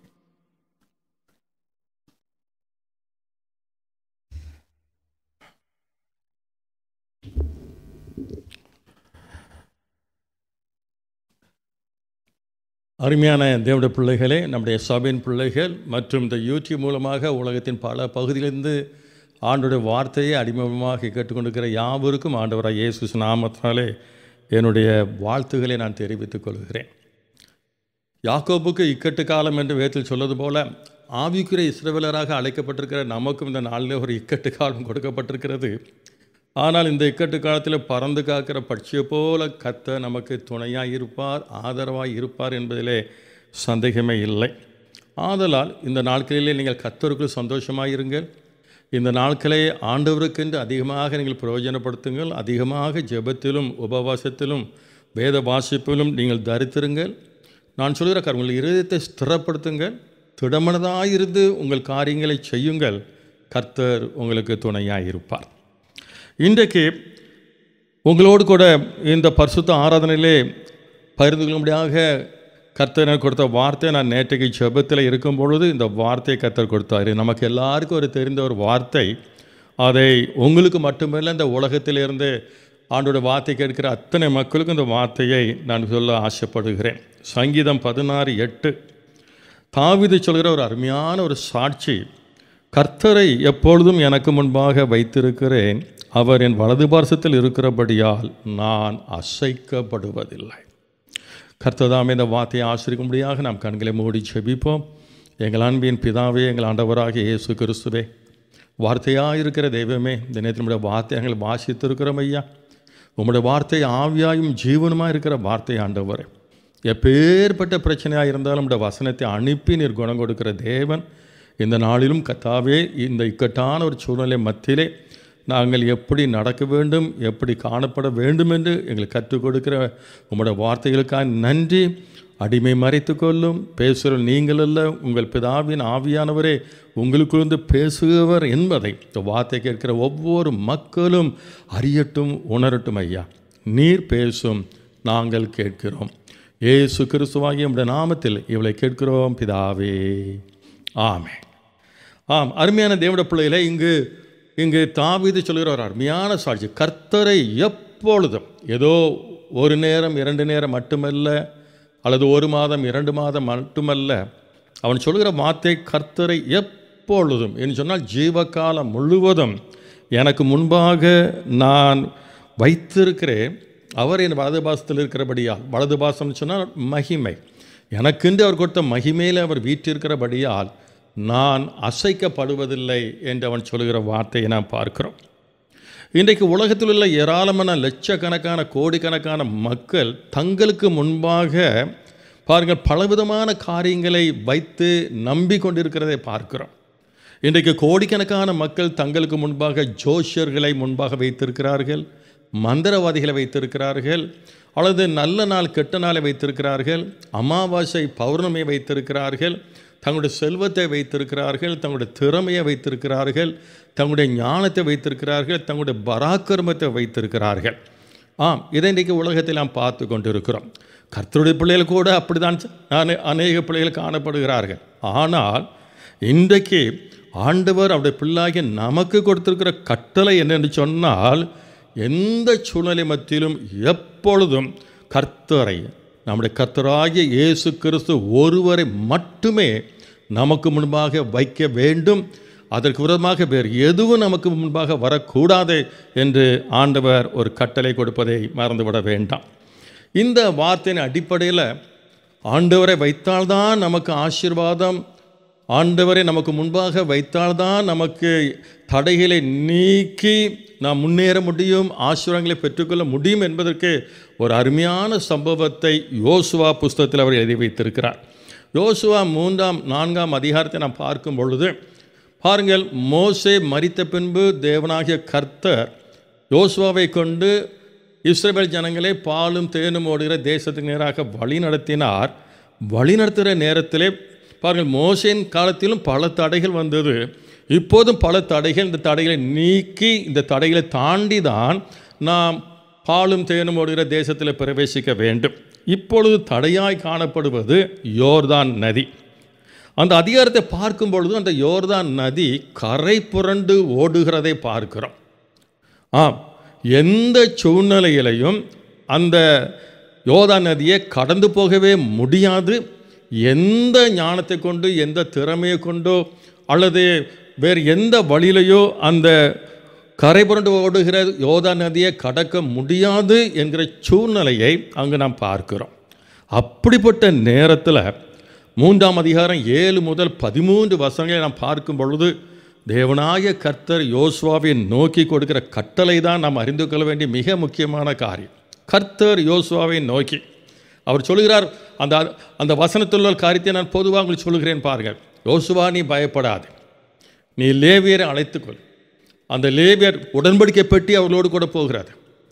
அருமையான தேவடைய பிள்ளைகளே நம்முடைய சபையின் பிள்ளைகள் மற்றும் இந்த யூடியூப் மூலமாக உலகத்தின் பல பகுதியிலிருந்து ஆண்டுடைய வார்த்தையை அடிமமாக கேட்டுக்கொண்டிருக்கிற யாவருக்கும் ஆண்டவராக இயேசு நாமத்தினாலே என்னுடைய வாழ்த்துக்களை நான் தெரிவித்துக் கொள்கிறேன் யாக்கோபுக்கு இக்கட்டு காலம் என்று வேதத்தில் சொல்வது போல ஆவிக்குரிய இஸ்ரவேலராக அழைக்கப்பட்டிருக்கிற நமக்கும் இந்த நாளில் ஒரு இக்கட்டு காலம் கொடுக்கப்பட்டிருக்கிறது ஆனால் இந்த இக்கட்டு காலத்தில் பறந்து காக்கிற பட்சியை போல கத்த நமக்கு துணையாக இருப்பார் ஆதரவாக இருப்பார் என்பதிலே சந்தேகமே இல்லை ஆதலால் இந்த நாட்களிலே நீங்கள் கத்தருக்குள் சந்தோஷமாக இருங்கள் இந்த நாட்களை ஆண்டவருக்கென்று அதிகமாக நீங்கள் பிரயோஜனப்படுத்துங்கள் அதிகமாக ஜெபத்திலும் உபவாசத்திலும் வேத வாசிப்பிலும் நீங்கள் தரித்திருங்கள் நான் சொல்கிற கார் உங்கள் இருதயத்தை ஸ்திரப்படுத்துங்கள் திடமனதாக இருந்து உங்கள் காரியங்களை செய்யுங்கள் கர்த்தர் உங்களுக்கு துணையாக இருப்பார் இன்றைக்கு உங்களோடு கூட இந்த பரிசுத்த ஆராதனையிலே பகிர்ந்து கொள்ளும்படியாக கர்த்தர் எனக்கு கொடுத்த வார்த்தை நான் நேற்றைக்கு ஜெபத்தில் இருக்கும் பொழுது இந்த வார்த்தையை கர்த்தர் கொடுத்தாரு நமக்கு எல்லாருக்கும் ஒரு தெரிந்த ஒரு வார்த்தை அதை உங்களுக்கு மட்டுமல்ல இந்த உலகத்திலிருந்து ஆண்டோட வார்த்தை கேட்கிற அத்தனை மக்களுக்கும் இந்த வார்த்தையை நான் சொல்ல ஆசைப்படுகிறேன் சங்கீதம் பதினாறு எட்டு தாவிது சொல்கிற ஒரு அருமையான ஒரு சாட்சி கர்த்தரை எப்பொழுதும் எனக்கு முன்பாக வைத்திருக்கிறேன் அவர் என் வலது பார்சத்தில் இருக்கிறபடியால் நான் அசைக்கப்படுவதில்லை கர்த்ததாமே இந்த வார்த்தையை ஆசிரிக்கும்படியாக நாம் கண்களை மூடி செபிப்போம் எங்கள் அன்பின் பிதாவே எங்கள் ஆண்டவராக இயேசு கிறிஸ்துவே வார்த்தையாக இருக்கிற தெய்வமே இந்த நேரத்தில் நம்முடைய வார்த்தை எங்களை வாசித்திருக்கிறோம் ஐயா உம்முடைய வார்த்தை ஆவியாயும் ஜீவனுமாக இருக்கிற வார்த்தை ஆண்டவரே எப்பேற்பட்ட பிரச்சனையாக இருந்தாலும் நம்முடைய வசனத்தை அனுப்பி நீர் குணம் கொடுக்கிற தேவன் இந்த நாளிலும் கத்தாவே இந்த இக்கட்டான ஒரு சூழ்நிலை மத்தியிலே நாங்கள் எப்படி நடக்க வேண்டும் எப்படி காணப்பட வேண்டும் என்று எங்களுக்கு கற்றுக் கொடுக்கிற உங்களோட வார்த்தைகளுக்காக நன்றி அடிமை மறைத்து கொள்ளும் பேசுகிற நீங்கள் அல்ல உங்கள் பிதாவின் ஆவியானவரே உங்களுக்குள்ளிருந்து பேசுகிறவர் என்பதை இந்த வார்த்தை கேட்கிற ஒவ்வொரு மக்களும் அறியட்டும் உணரட்டும் ஐயா நீர் பேசும் நாங்கள் கேட்கிறோம் ஏசு கிறிஸ்துவாகிய உடைய நாமத்தில் இவளை கேட்கிறோம் பிதாவே ஆமே ஆம் அருமையான தேவட பிள்ளைகளை இங்கு இங்கு தாவீது சொல்கிற ஒரு அருமையான சாட்சி கர்த்தரை எப்பொழுதும் ஏதோ ஒரு நேரம் இரண்டு நேரம் மட்டுமல்ல அல்லது ஒரு மாதம் இரண்டு மாதம் மட்டுமல்ல அவன் சொல்கிற வார்த்தை கர்த்தரை எப்பொழுதும் என்று சொன்னால் ஜீவகாலம் முழுவதும் எனக்கு முன்பாக நான் வைத்திருக்கிறேன் அவர் என் வலது பாசத்தில் இருக்கிறபடியால் வலது பாசம்னு சொன்னால் மகிமை எனக்கென்று அவர் கொடுத்த மகிமையில் அவர் வீற்றிருக்கிறபடியால் நான் அசைக்கப்படுவதில்லை என்று அவன் சொல்கிற வார்த்தையை நாம் பார்க்கிறோம் இன்றைக்கு உலகத்தில் உள்ள ஏராளமான லட்சக்கணக்கான கோடிக்கணக்கான மக்கள் தங்களுக்கு முன்பாக பாருங்கள் பலவிதமான காரியங்களை வைத்து நம்பிக்கொண்டிருக்கிறதை பார்க்கிறோம் இன்றைக்கு கோடிக்கணக்கான மக்கள் தங்களுக்கு முன்பாக ஜோஷியர்களை முன்பாக வைத்திருக்கிறார்கள் மந்திரவாதிகளை வைத்திருக்கிறார்கள் அல்லது நல்ல நாள் கெட்ட நாளை வைத்திருக்கிறார்கள் அமாவாசை பௌர்ணமியை வைத்திருக்கிறார்கள் தங்களுடைய செல்வத்தை வைத்திருக்கிறார்கள் தங்களுடைய திறமையை வைத்திருக்கிறார்கள் தங்களுடைய ஞானத்தை வைத்திருக்கிறார்கள் தங்களுடைய பராக்கிரமத்தை வைத்திருக்கிறார்கள் ஆம் இதை இன்றைக்கு உலகத்தில் நாம் பார்த்து கொண்டிருக்கிறோம் கர்த்தருடைய பிள்ளைகள் கூட அப்படிதான் அனே- அநேக பிள்ளைகள் காணப்படுகிறார்கள் ஆனால் இன்றைக்கு ஆண்டவர் அவருடைய பிள்ளாகிய நமக்கு கொடுத்திருக்கிற கட்டளை என்னென்று சொன்னால் எந்த சூழ்நிலை மத்தியிலும் எப்பொழுதும் கர்த்தரை நம்முடைய கர்த்தராகிய இயேசு கிறிஸ்து ஒருவரை மட்டுமே நமக்கு முன்பாக வைக்க வேண்டும் அதற்கு விரோதமாக வேறு எதுவும் நமக்கு முன்பாக வரக்கூடாது என்று ஆண்டவர் ஒரு கட்டளை கொடுப்பதை மறந்துவிட வேண்டாம் இந்த வார்த்தையின் அடிப்படையில் ஆண்டவரை வைத்தால்தான் நமக்கு ஆசீர்வாதம் ஆண்டவரை நமக்கு முன்பாக வைத்தால்தான் நமக்கு தடைகளை நீக்கி நாம் முன்னேற முடியும் ஆசீர்வாதங்களை பெற்றுக்கொள்ள முடியும் என்பதற்கு ஒரு அருமையான சம்பவத்தை யோசுவா புஸ்தகத்தில் அவர் எழுதி வைத்திருக்கிறார் யோசுவா மூன்றாம் நான்காம் அதிகாரத்தை நாம் பார்க்கும் பொழுது பாருங்கள் மோசே மரித்த பின்பு தேவனாகிய கர்த்தர் யோசுவாவை கொண்டு இஸ்ரேல் ஜனங்களை பாலும் தேனும் ஓடுகிற தேசத்துக்கு நேராக வழி நடத்தினார் வழி நடத்துகிற நேரத்திலே பாருங்கள் மோசேன் காலத்திலும் பல தடைகள் வந்தது இப்போதும் பல தடைகள் இந்த தடைகளை நீக்கி இந்த தடைகளை தாண்டி தான் நாம் பாலும் தேனும் ஓடுகிற தேசத்தில் பிரவேசிக்க வேண்டும் இப்பொழுது தடையாய் காணப்படுவது யோர்தான் நதி அந்த அதிகாரத்தை பார்க்கும் பொழுது அந்த யோர்தான் நதி கரை புரண்டு ஓடுகிறதை பார்க்கிறோம் ஆம் எந்த சூழ்நிலையிலையும் அந்த யோதா நதியை கடந்து போகவே முடியாது எந்த ஞானத்தை கொண்டு எந்த திறமையை கொண்டோ அல்லது வேறு எந்த வழியிலையோ அந்த கரை புரண்டு ஓடுகிற யோதா நதியை கடக்க முடியாது என்கிற சூழ்நிலையை அங்கு நாம் பார்க்கிறோம் அப்படிப்பட்ட நேரத்தில் மூன்றாம் அதிகாரம் ஏழு முதல் பதிமூன்று வசங்களை நாம் பார்க்கும் பொழுது தேவனாய கர்த்தர் யோசுவாவை நோக்கி கொடுக்கிற கட்டளை தான் நாம் அறிந்து கொள்ள வேண்டிய மிக முக்கியமான காரியம் கர்த்தர் யோசுவாவை நோக்கி அவர் சொல்கிறார் அந்த அந்த வசனத்தில் உள்ள காரியத்தை நான் பொதுவாக உங்களுக்கு சொல்கிறேன் பாருங்கள் யோசுவா நீ பயப்படாது நீ லேவியரை அழைத்துக்கொள் அந்த லேவியர் உடன்படிக்கை பெட்டி அவர்களோடு கூட போகிறார்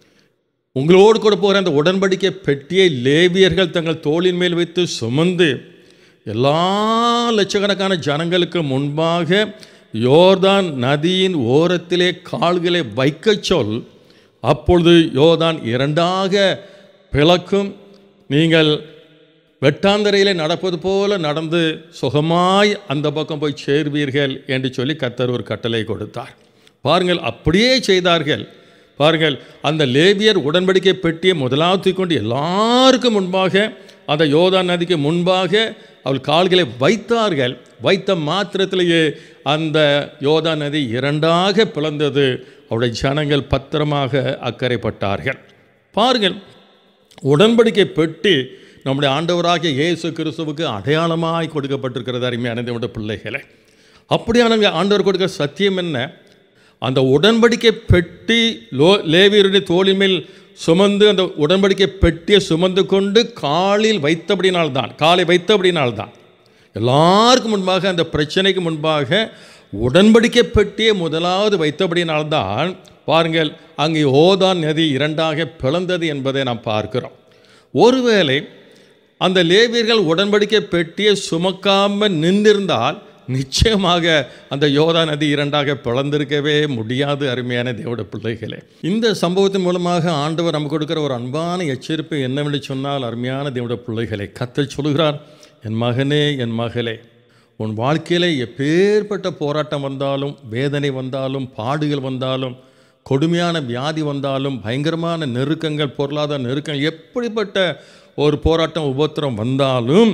உங்களோடு கூட போகிற அந்த உடன்படிக்கை பெட்டியை லேவியர்கள் தங்கள் தோளின் மேல் வைத்து சுமந்து எல்லா லட்சக்கணக்கான ஜனங்களுக்கு முன்பாக யோர்தான் நதியின் ஓரத்திலே கால்களை வைக்கச் சொல் அப்பொழுது யோர்தான் இரண்டாக பிளக்கும் நீங்கள் வெட்டாந்தரையில் நடப்பது போல நடந்து சுகமாய் அந்த பக்கம் போய் சேர்வீர்கள் என்று சொல்லி கர்த்தர் ஒரு கட்டளை கொடுத்தார் பாருங்கள் அப்படியே செய்தார்கள் பாருங்கள் அந்த லேவியர் உடன்படிக்கை பெட்டியை முதலாவது கொண்டு எல்லாருக்கும் முன்பாக அந்த யோதா நதிக்கு முன்பாக அவள் கால்களை வைத்தார்கள் வைத்த மாத்திரத்திலேயே அந்த யோதா நதி இரண்டாக பிளந்தது அவருடைய ஜனங்கள் பத்திரமாக அக்கறைப்பட்டார்கள் பாருங்கள் உடன்படிக்கை பெட்டி நம்முடைய ஆண்டவராகிய இயேசு கிறிஸ்துவுக்கு அடையாளமாய் கொடுக்கப்பட்டிருக்கிறது அருமையான தேவனுடைய பிள்ளைகளை அப்படியான ஆண்டவர் கொடுக்கிற சத்தியம் என்ன அந்த உடன்படிக்கை பெட்டி லோ லேவியருடைய தோளின் மேல் சுமந்து அந்த உடன்படிக்கை பெட்டியை சுமந்து கொண்டு காலில் வைத்தபடினால்தான் காலை வைத்தபடினால்தான் எல்லாருக்கும் முன்பாக அந்த பிரச்சனைக்கு முன்பாக உடன்படிக்கை பெட்டியை முதலாவது வைத்தபடினால்தான் பாருங்கள் அங்கே ஓதான் நதி இரண்டாக பிளந்தது என்பதை நாம் பார்க்கிறோம் ஒருவேளை அந்த லேவியர்கள் உடன்படிக்கை பெட்டியை சுமக்காமல் நின்றிருந்தால் நிச்சயமாக அந்த யோதா நதி இரண்டாக பிளந்திருக்கவே முடியாது அருமையான தேவட பிள்ளைகளே இந்த சம்பவத்தின் மூலமாக ஆண்டவர் நமக்கு கொடுக்கிற ஒரு அன்பான எச்சரிப்பு என்னவென்று சொன்னால் அருமையான தேவட பிள்ளைகளை கத்தல் சொல்கிறார் என் மகனே என் மகளே உன் வாழ்க்கையில் எப்பேற்பட்ட போராட்டம் வந்தாலும் வேதனை வந்தாலும் பாடுகள் வந்தாலும் கொடுமையான வியாதி வந்தாலும் பயங்கரமான நெருக்கங்கள் பொருளாதார நெருக்கங்கள் எப்படிப்பட்ட ஒரு போராட்டம் உபத்திரம் வந்தாலும்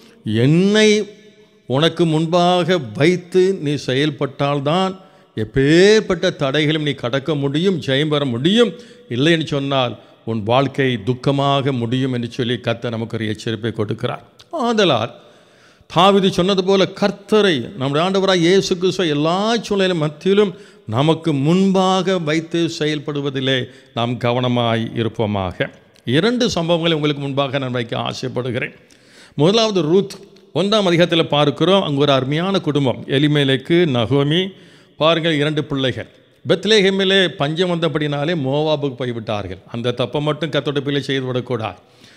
என்னை உனக்கு முன்பாக வைத்து நீ செயல்பட்டால்தான் எப்பேற்பட்ட தடைகளும் நீ கடக்க முடியும் ஜெயம் பெற முடியும் இல்லைன்னு சொன்னால் உன் வாழ்க்கை துக்கமாக முடியும் என்று சொல்லி கர்த்தர் நமக்கு ஒரு எச்சரிப்பை கொடுக்கிறார் ஆதலால் தாவிது சொன்னது போல கர்த்தரை நம்முடைய ஆண்டவராக இயேசு கிறிஸ்துவ எல்லா சூழ்நிலை மத்தியிலும் நமக்கு முன்பாக வைத்து செயல்படுவதிலே நாம் கவனமாய் இருப்போமாக இரண்டு சம்பவங்களை உங்களுக்கு முன்பாக நான் வைக்க ஆசைப்படுகிறேன் முதலாவது ரூத் ஒன்றாம் அதிகாரத்தில் பார்க்கிறோம் அங்கே ஒரு அருமையான குடும்பம் எலிமேலைக்கு நகோமி பாருங்கள் இரண்டு பிள்ளைகள் பெத்லேஹேமிலே பஞ்சம் வந்தபடினாலே மோவாபுக்கு போய்விட்டார்கள் அந்த தப்பை மட்டும் கத்தோட பிள்ளை செய்து விடக்கூடாது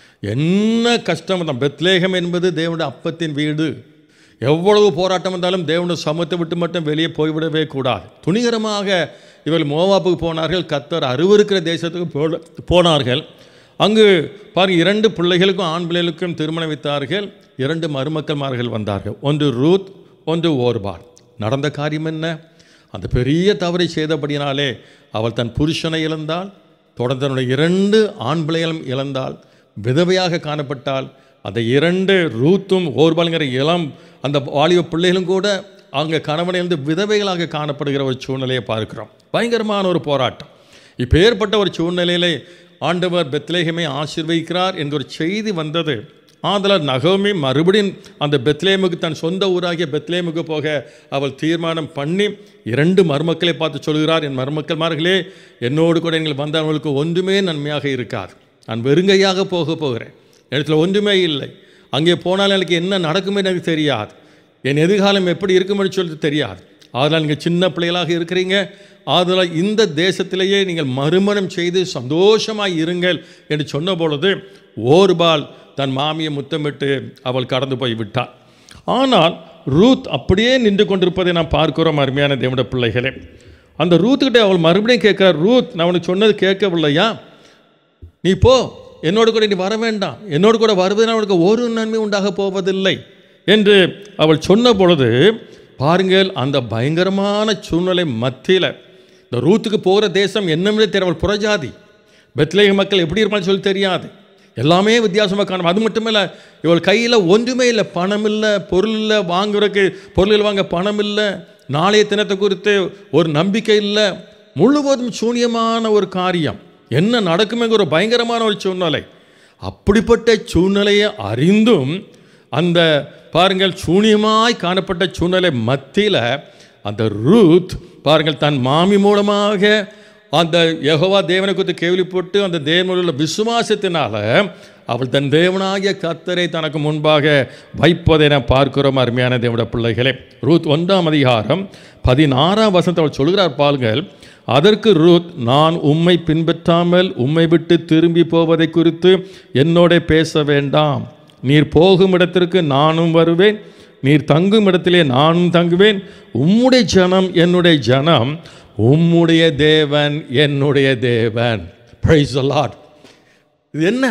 என்ன கஷ்டம் தான் பெத்லேகம் என்பது தேவனுடைய அப்பத்தின் வீடு எவ்வளவு போராட்டம் வந்தாலும் தேவனுடைய சமத்தை விட்டு மட்டும் வெளியே போய்விடவே கூடாது துணிகரமாக இவர்கள் மோவாப்புக்கு போனார்கள் கத்தர் அருவருக்கிற தேசத்துக்கு போ போனார்கள் அங்கு பாருங்க இரண்டு பிள்ளைகளுக்கும் ஆண் பிள்ளைகளுக்கும் திருமணம் வைத்தார்கள் இரண்டு மருமக்கள்மார்கள் வந்தார்கள் ஒன்று ரூத் ஒன்று ஓர்பால் நடந்த காரியம் என்ன அந்த பெரிய தவறை செய்தபடினாலே அவள் தன் புருஷனை இழந்தாள் தொடர்ந்து தன்னுடைய இரண்டு ஆண் பிள்ளைகளும் இழந்தாள் விதவையாக காணப்பட்டால் அந்த இரண்டு ரூத்தும் ஓர்பாலுங்கிற இளம் அந்த வாலிப பிள்ளைகளும் கூட அவங்க கணவனை இருந்து விதவைகளாக காணப்படுகிற ஒரு சூழ்நிலையை பார்க்கிறோம் பயங்கரமான ஒரு போராட்டம் இப்போ ஏற்பட்ட ஒரு சூழ்நிலையிலே ஆண்டவர் பெத்லேகமே ஆசீர்வதிக்கிறார் என்கிற ஒரு செய்தி வந்தது ஆதலால் நகோமி மறுபடியும் அந்த பெத்லேமுக்கு தன் சொந்த ஊராகிய பெத்லேமுக்கு போக அவள் தீர்மானம் பண்ணி இரண்டு மருமக்களை பார்த்து சொல்கிறார் என் மருமக்கள்மார்களே என்னோடு கூட நீங்கள் வந்தவர்களுக்கு ஒன்றுமே நன்மையாக இருக்காது நான் வெறுங்கையாக போக போகிறேன் இடத்துல ஒன்றுமே இல்லை அங்கே போனால் எனக்கு என்ன நடக்குமே எனக்கு தெரியாது என் எதிர்காலம் எப்படி இருக்கும்னு சொல்லிட்டு தெரியாது அதனால் நீங்கள் சின்ன பிள்ளைகளாக இருக்கிறீங்க அதனால் இந்த தேசத்திலேயே நீங்கள் மறுமணம் செய்து சந்தோஷமாய் இருங்கள் என்று சொன்ன பொழுது ஓர்பால் தன் மாமியை முத்தமிட்டு அவள் கடந்து போய் விட்டாள் ஆனால் ரூத் அப்படியே நின்று கொண்டிருப்பதை நாம் பார்க்கிறோம் அருமையான தேவனுடைய பிள்ளைகளே அந்த ரூத்துக்கிட்ட அவள் மறுபடியும் கேட்கிறார் ரூத் நான் உனக்கு சொன்னது கேட்கவில்லையா நீ போ என்னோடு கூட நீ வர வேண்டாம் என்னோடு கூட வருவதனால் உனக்கு ஒரு நன்மை உண்டாக போவதில்லை என்று அவள் சொன்ன பொழுது பாருங்கள் அந்த பயங்கரமான சூழ்நிலை மத்தியில் இந்த ரூத்துக்கு போகிற தேசம் என்னமே தெரியல அவள் புறஜாதி பெத்லேக மக்கள் எப்படி இருப்பான்னு சொல்லி தெரியாது எல்லாமே வித்தியாசமாக காணும் அது மட்டும் இல்லை இவள் கையில் ஒன்றுமே இல்லை பணம் இல்லை பொருள் இல்லை வாங்குறதுக்கு பொருள்கள் வாங்க பணம் இல்லை நாளைய தினத்தை குறித்து ஒரு நம்பிக்கை இல்லை முழுவதும் சூனியமான ஒரு காரியம் என்ன நடக்குமேங்கிற ஒரு பயங்கரமான ஒரு சூழ்நிலை அப்படிப்பட்ட சூழ்நிலையை அறிந்தும் அந்த பாருங்கள் சூனியமாய் காணப்பட்ட சூழ்நிலை மத்தியில் அந்த ரூத் பாருங்கள் தன் மாமி மூலமாக அந்த யெகோவா தேவனை குறித்து கேள்விப்பட்டு அந்த தேவனில் உள்ள விசுவாசத்தினால அவள் தன் தேவனாகிய கத்தரை தனக்கு முன்பாக வைப்பதை நான் பார்க்கிறோம் அருமையான தேவனுடைய பிள்ளைகளே ரூத் ஒன்றாம் அதிகாரம் பதினாறாம் வசனத்தை அவள் சொல்கிறார் பாருங்கள் அதற்கு ரூத் நான் உம்மை பின்பற்றாமல் உம்மை விட்டு திரும்பி போவதை குறித்து என்னோட பேச வேண்டாம் நீர் போகும் இடத்திற்கு நானும் வருவேன் நீர் தங்கும் இடத்திலே நானும் தங்குவேன் உம்முடைய ஜனம் என்னுடைய ஜனம் உம்முடைய தேவன் என்னுடைய தேவன் பிரைஸ் லார்ட் இது என்ன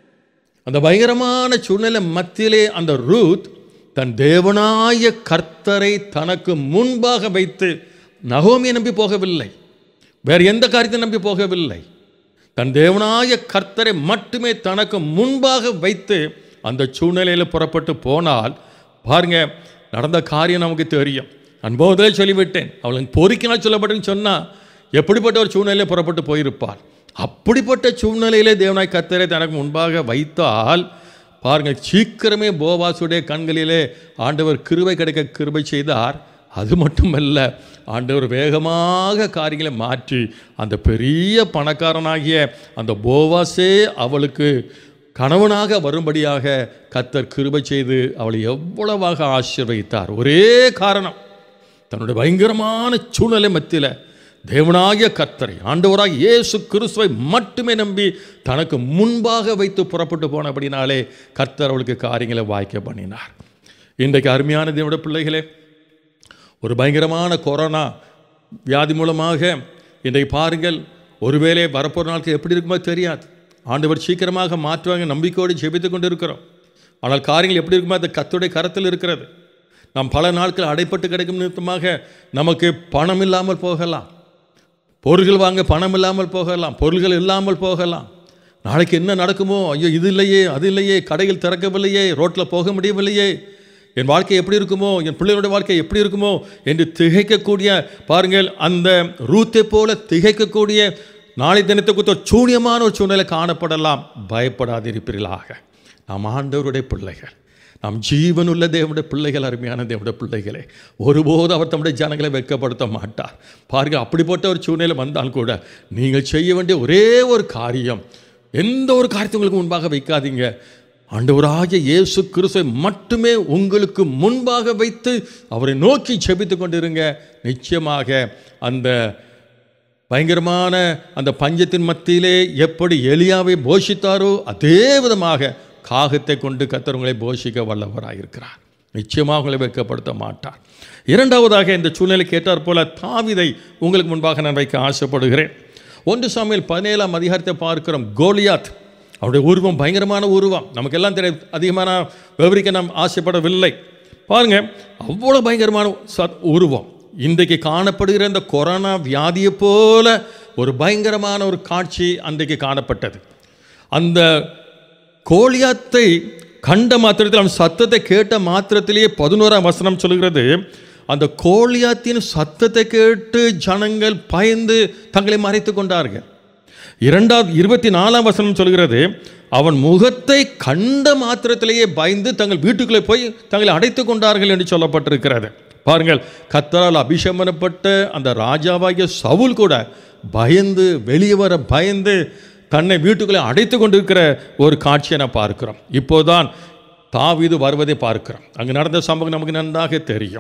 அந்த பயங்கரமான சூழ்நிலை மத்தியிலே அந்த ரூத் தன் தேவனாய கர்த்தரை தனக்கு முன்பாக வைத்து நகோமியை நம்பி போகவில்லை வேறு எந்த காரியத்தை நம்பி போகவில்லை தன் தேவனாய கர்த்தரை மட்டுமே தனக்கு முன்பாக வைத்து அந்த சூழ்நிலையில் புறப்பட்டு போனால் பாருங்க நடந்த காரியம் நமக்கு தெரியும் அன்போதே சொல்லிவிட்டேன் அவளுக்கு பொறுக்கினால் சொல்லப்பட்டுன்னு சொன்னால் எப்படிப்பட்ட ஒரு சூழ்நிலையில் புறப்பட்டு போயிருப்பாள் அப்படிப்பட்ட சூழ்நிலையிலே தேவனாய் கர்த்தரை தனக்கு முன்பாக வைத்தால் பாருங்கள் சீக்கிரமே போவாசுடைய கண்களிலே ஆண்டவர் கிருபை கிடைக்க கிருபை செய்தார் அது மட்டுமல்ல ஆண்டவர் வேகமாக காரியங்களை மாற்றி அந்த பெரிய பணக்காரனாகிய அந்த போவாஸே அவளுக்கு கணவனாக வரும்படியாக கத்தர் கிருபை செய்து அவளை எவ்வளவாக ஆசீர்வதித்தார் ஒரே காரணம் தன்னுடைய பயங்கரமான சூழ்நிலை மத்தியில் தேவனாகிய கர்த்தரை ஆண்டவராக இயேசு கிறிஸ்துவை மட்டுமே நம்பி தனக்கு முன்பாக வைத்து புறப்பட்டு போனபடினாலே கர்த்தர் அவளுக்கு காரியங்களை வாய்க்க பண்ணினார் இன்றைக்கு அருமையான தேவனுடைய பிள்ளைகளே ஒரு பயங்கரமான கொரோனா வியாதி மூலமாக இன்றைக்கு பாருங்கள் ஒருவேளை வரப்போகிற நாளுக்கு எப்படி இருக்குமோ தெரியாது ஆண்டவர் சீக்கிரமாக மாற்றுவாங்க நம்பிக்கையோடு ஜெபித்து கொண்டு இருக்கிறோம் ஆனால் காரியங்கள் எப்படி இருக்குமோ அது கத்துடைய கரத்தில் இருக்கிறது நாம் பல நாட்கள் அடைப்பட்டு கிடைக்கும் நிமித்தமாக நமக்கு பணம் இல்லாமல் போகலாம் பொருள்கள் வாங்க பணம் இல்லாமல் போகலாம் பொருள்கள் இல்லாமல் போகலாம் நாளைக்கு என்ன நடக்குமோ ஐயோ இது இல்லையே அது இல்லையே கடைகள் திறக்கவில்லையே ரோட்டில் போக முடியவில்லையே என் வாழ்க்கை எப்படி இருக்குமோ என் பிள்ளைகளுடைய வாழ்க்கை எப்படி இருக்குமோ என்று திகைக்கக்கூடிய பாருங்கள் அந்த ரூத்தை போல திகைக்கக்கூடிய நாளை தினத்தை குறித்த ஒரு சூனியமான ஒரு சூழ்நிலை காணப்படலாம் பயப்படாதிருப்பீர்களாக நாம் ஆண்டவருடைய பிள்ளைகள் நாம் ஜீவனுள்ள தேவனுடைய பிள்ளைகள் அருமையான தேவனுடைய பிள்ளைகளே ஒருபோதும் அவர் தம்முடைய ஜனங்களை வெட்கப்படுத்த மாட்டார் பாருங்க அப்படிப்பட்ட ஒரு சூழ்நிலை வந்தால் கூட நீங்கள் செய்ய வேண்டிய ஒரே ஒரு காரியம் எந்த ஒரு காரியத்தை உங்களுக்கு முன்பாக வைக்காதீங்க ஆண்டவராகிய இயேசு கிறிஸ்துவை மட்டுமே உங்களுக்கு முன்பாக வைத்து அவரை நோக்கி செபித்து கொண்டிருங்க நிச்சயமாக அந்த பயங்கரமான அந்த பஞ்சத்தின் மத்தியிலே எப்படி எலியாவை போஷித்தாரோ அதே விதமாக காகத்தை கொண்டு கர்த்தர் உங்களை போஷிக்க வல்லவராயிருக்கிறார் நிச்சயமாக உங்களை வெட்கப்படுத்த மாட்டார் இரண்டாவதாக இந்த சூழ்நிலை கேட்டார் போல தாவிதை உங்களுக்கு முன்பாக நான் வைக்க ஆசைப்படுகிறேன் ஒன்று சாமியில் பதினேழாம் அதிகாரத்தை பார்க்கிறோம் கோலியாத் அவருடைய உருவம் பயங்கரமான உருவம் நமக்கெல்லாம் தெரியும் அதிகமான விவரிக்க நாம் ஆசைப்படவில்லை பாருங்க அவ்வளோ பயங்கரமான சத் உருவம் இன்றைக்கு காணப்படுகிற இந்த கொரோனா வியாதியை போல ஒரு பயங்கரமான ஒரு காட்சி அன்றைக்கு காணப்பட்டது அந்த கோலியாத்தை கண்ட மாத்திரத்தில் அவன் சத்தத்தை கேட்ட மாத்திரத்திலேயே பதினோராம் வசனம் சொல்கிறது அந்த கோலியாத்தின் சத்தத்தை கேட்டு ஜனங்கள் பயந்து தங்களை மறைத்து கொண்டார்கள் இரண்டாவது இருபத்தி நாலாம் வசனம் சொல்கிறது அவன் முகத்தை கண்ட மாத்திரத்திலேயே பயந்து தங்கள் வீட்டுக்குள்ளே போய் தங்களை அடைத்து கொண்டார்கள் என்று சொல்லப்பட்டிருக்கிறது பாருங்கள் கத்தரால் அபிஷேகப்பட்ட அந்த ராஜாவாகிய சவுல் கூட பயந்து வெளியே வர பயந்து தன்னை வீட்டுக்குள்ளே அடைத்து கொண்டிருக்கிற ஒரு காட்சியை நான் பார்க்கிறோம் இப்போதான் தாவீது வருவதை பார்க்கிறோம் அங்கே நடந்த சம்பவம் நமக்கு நன்றாக தெரியும்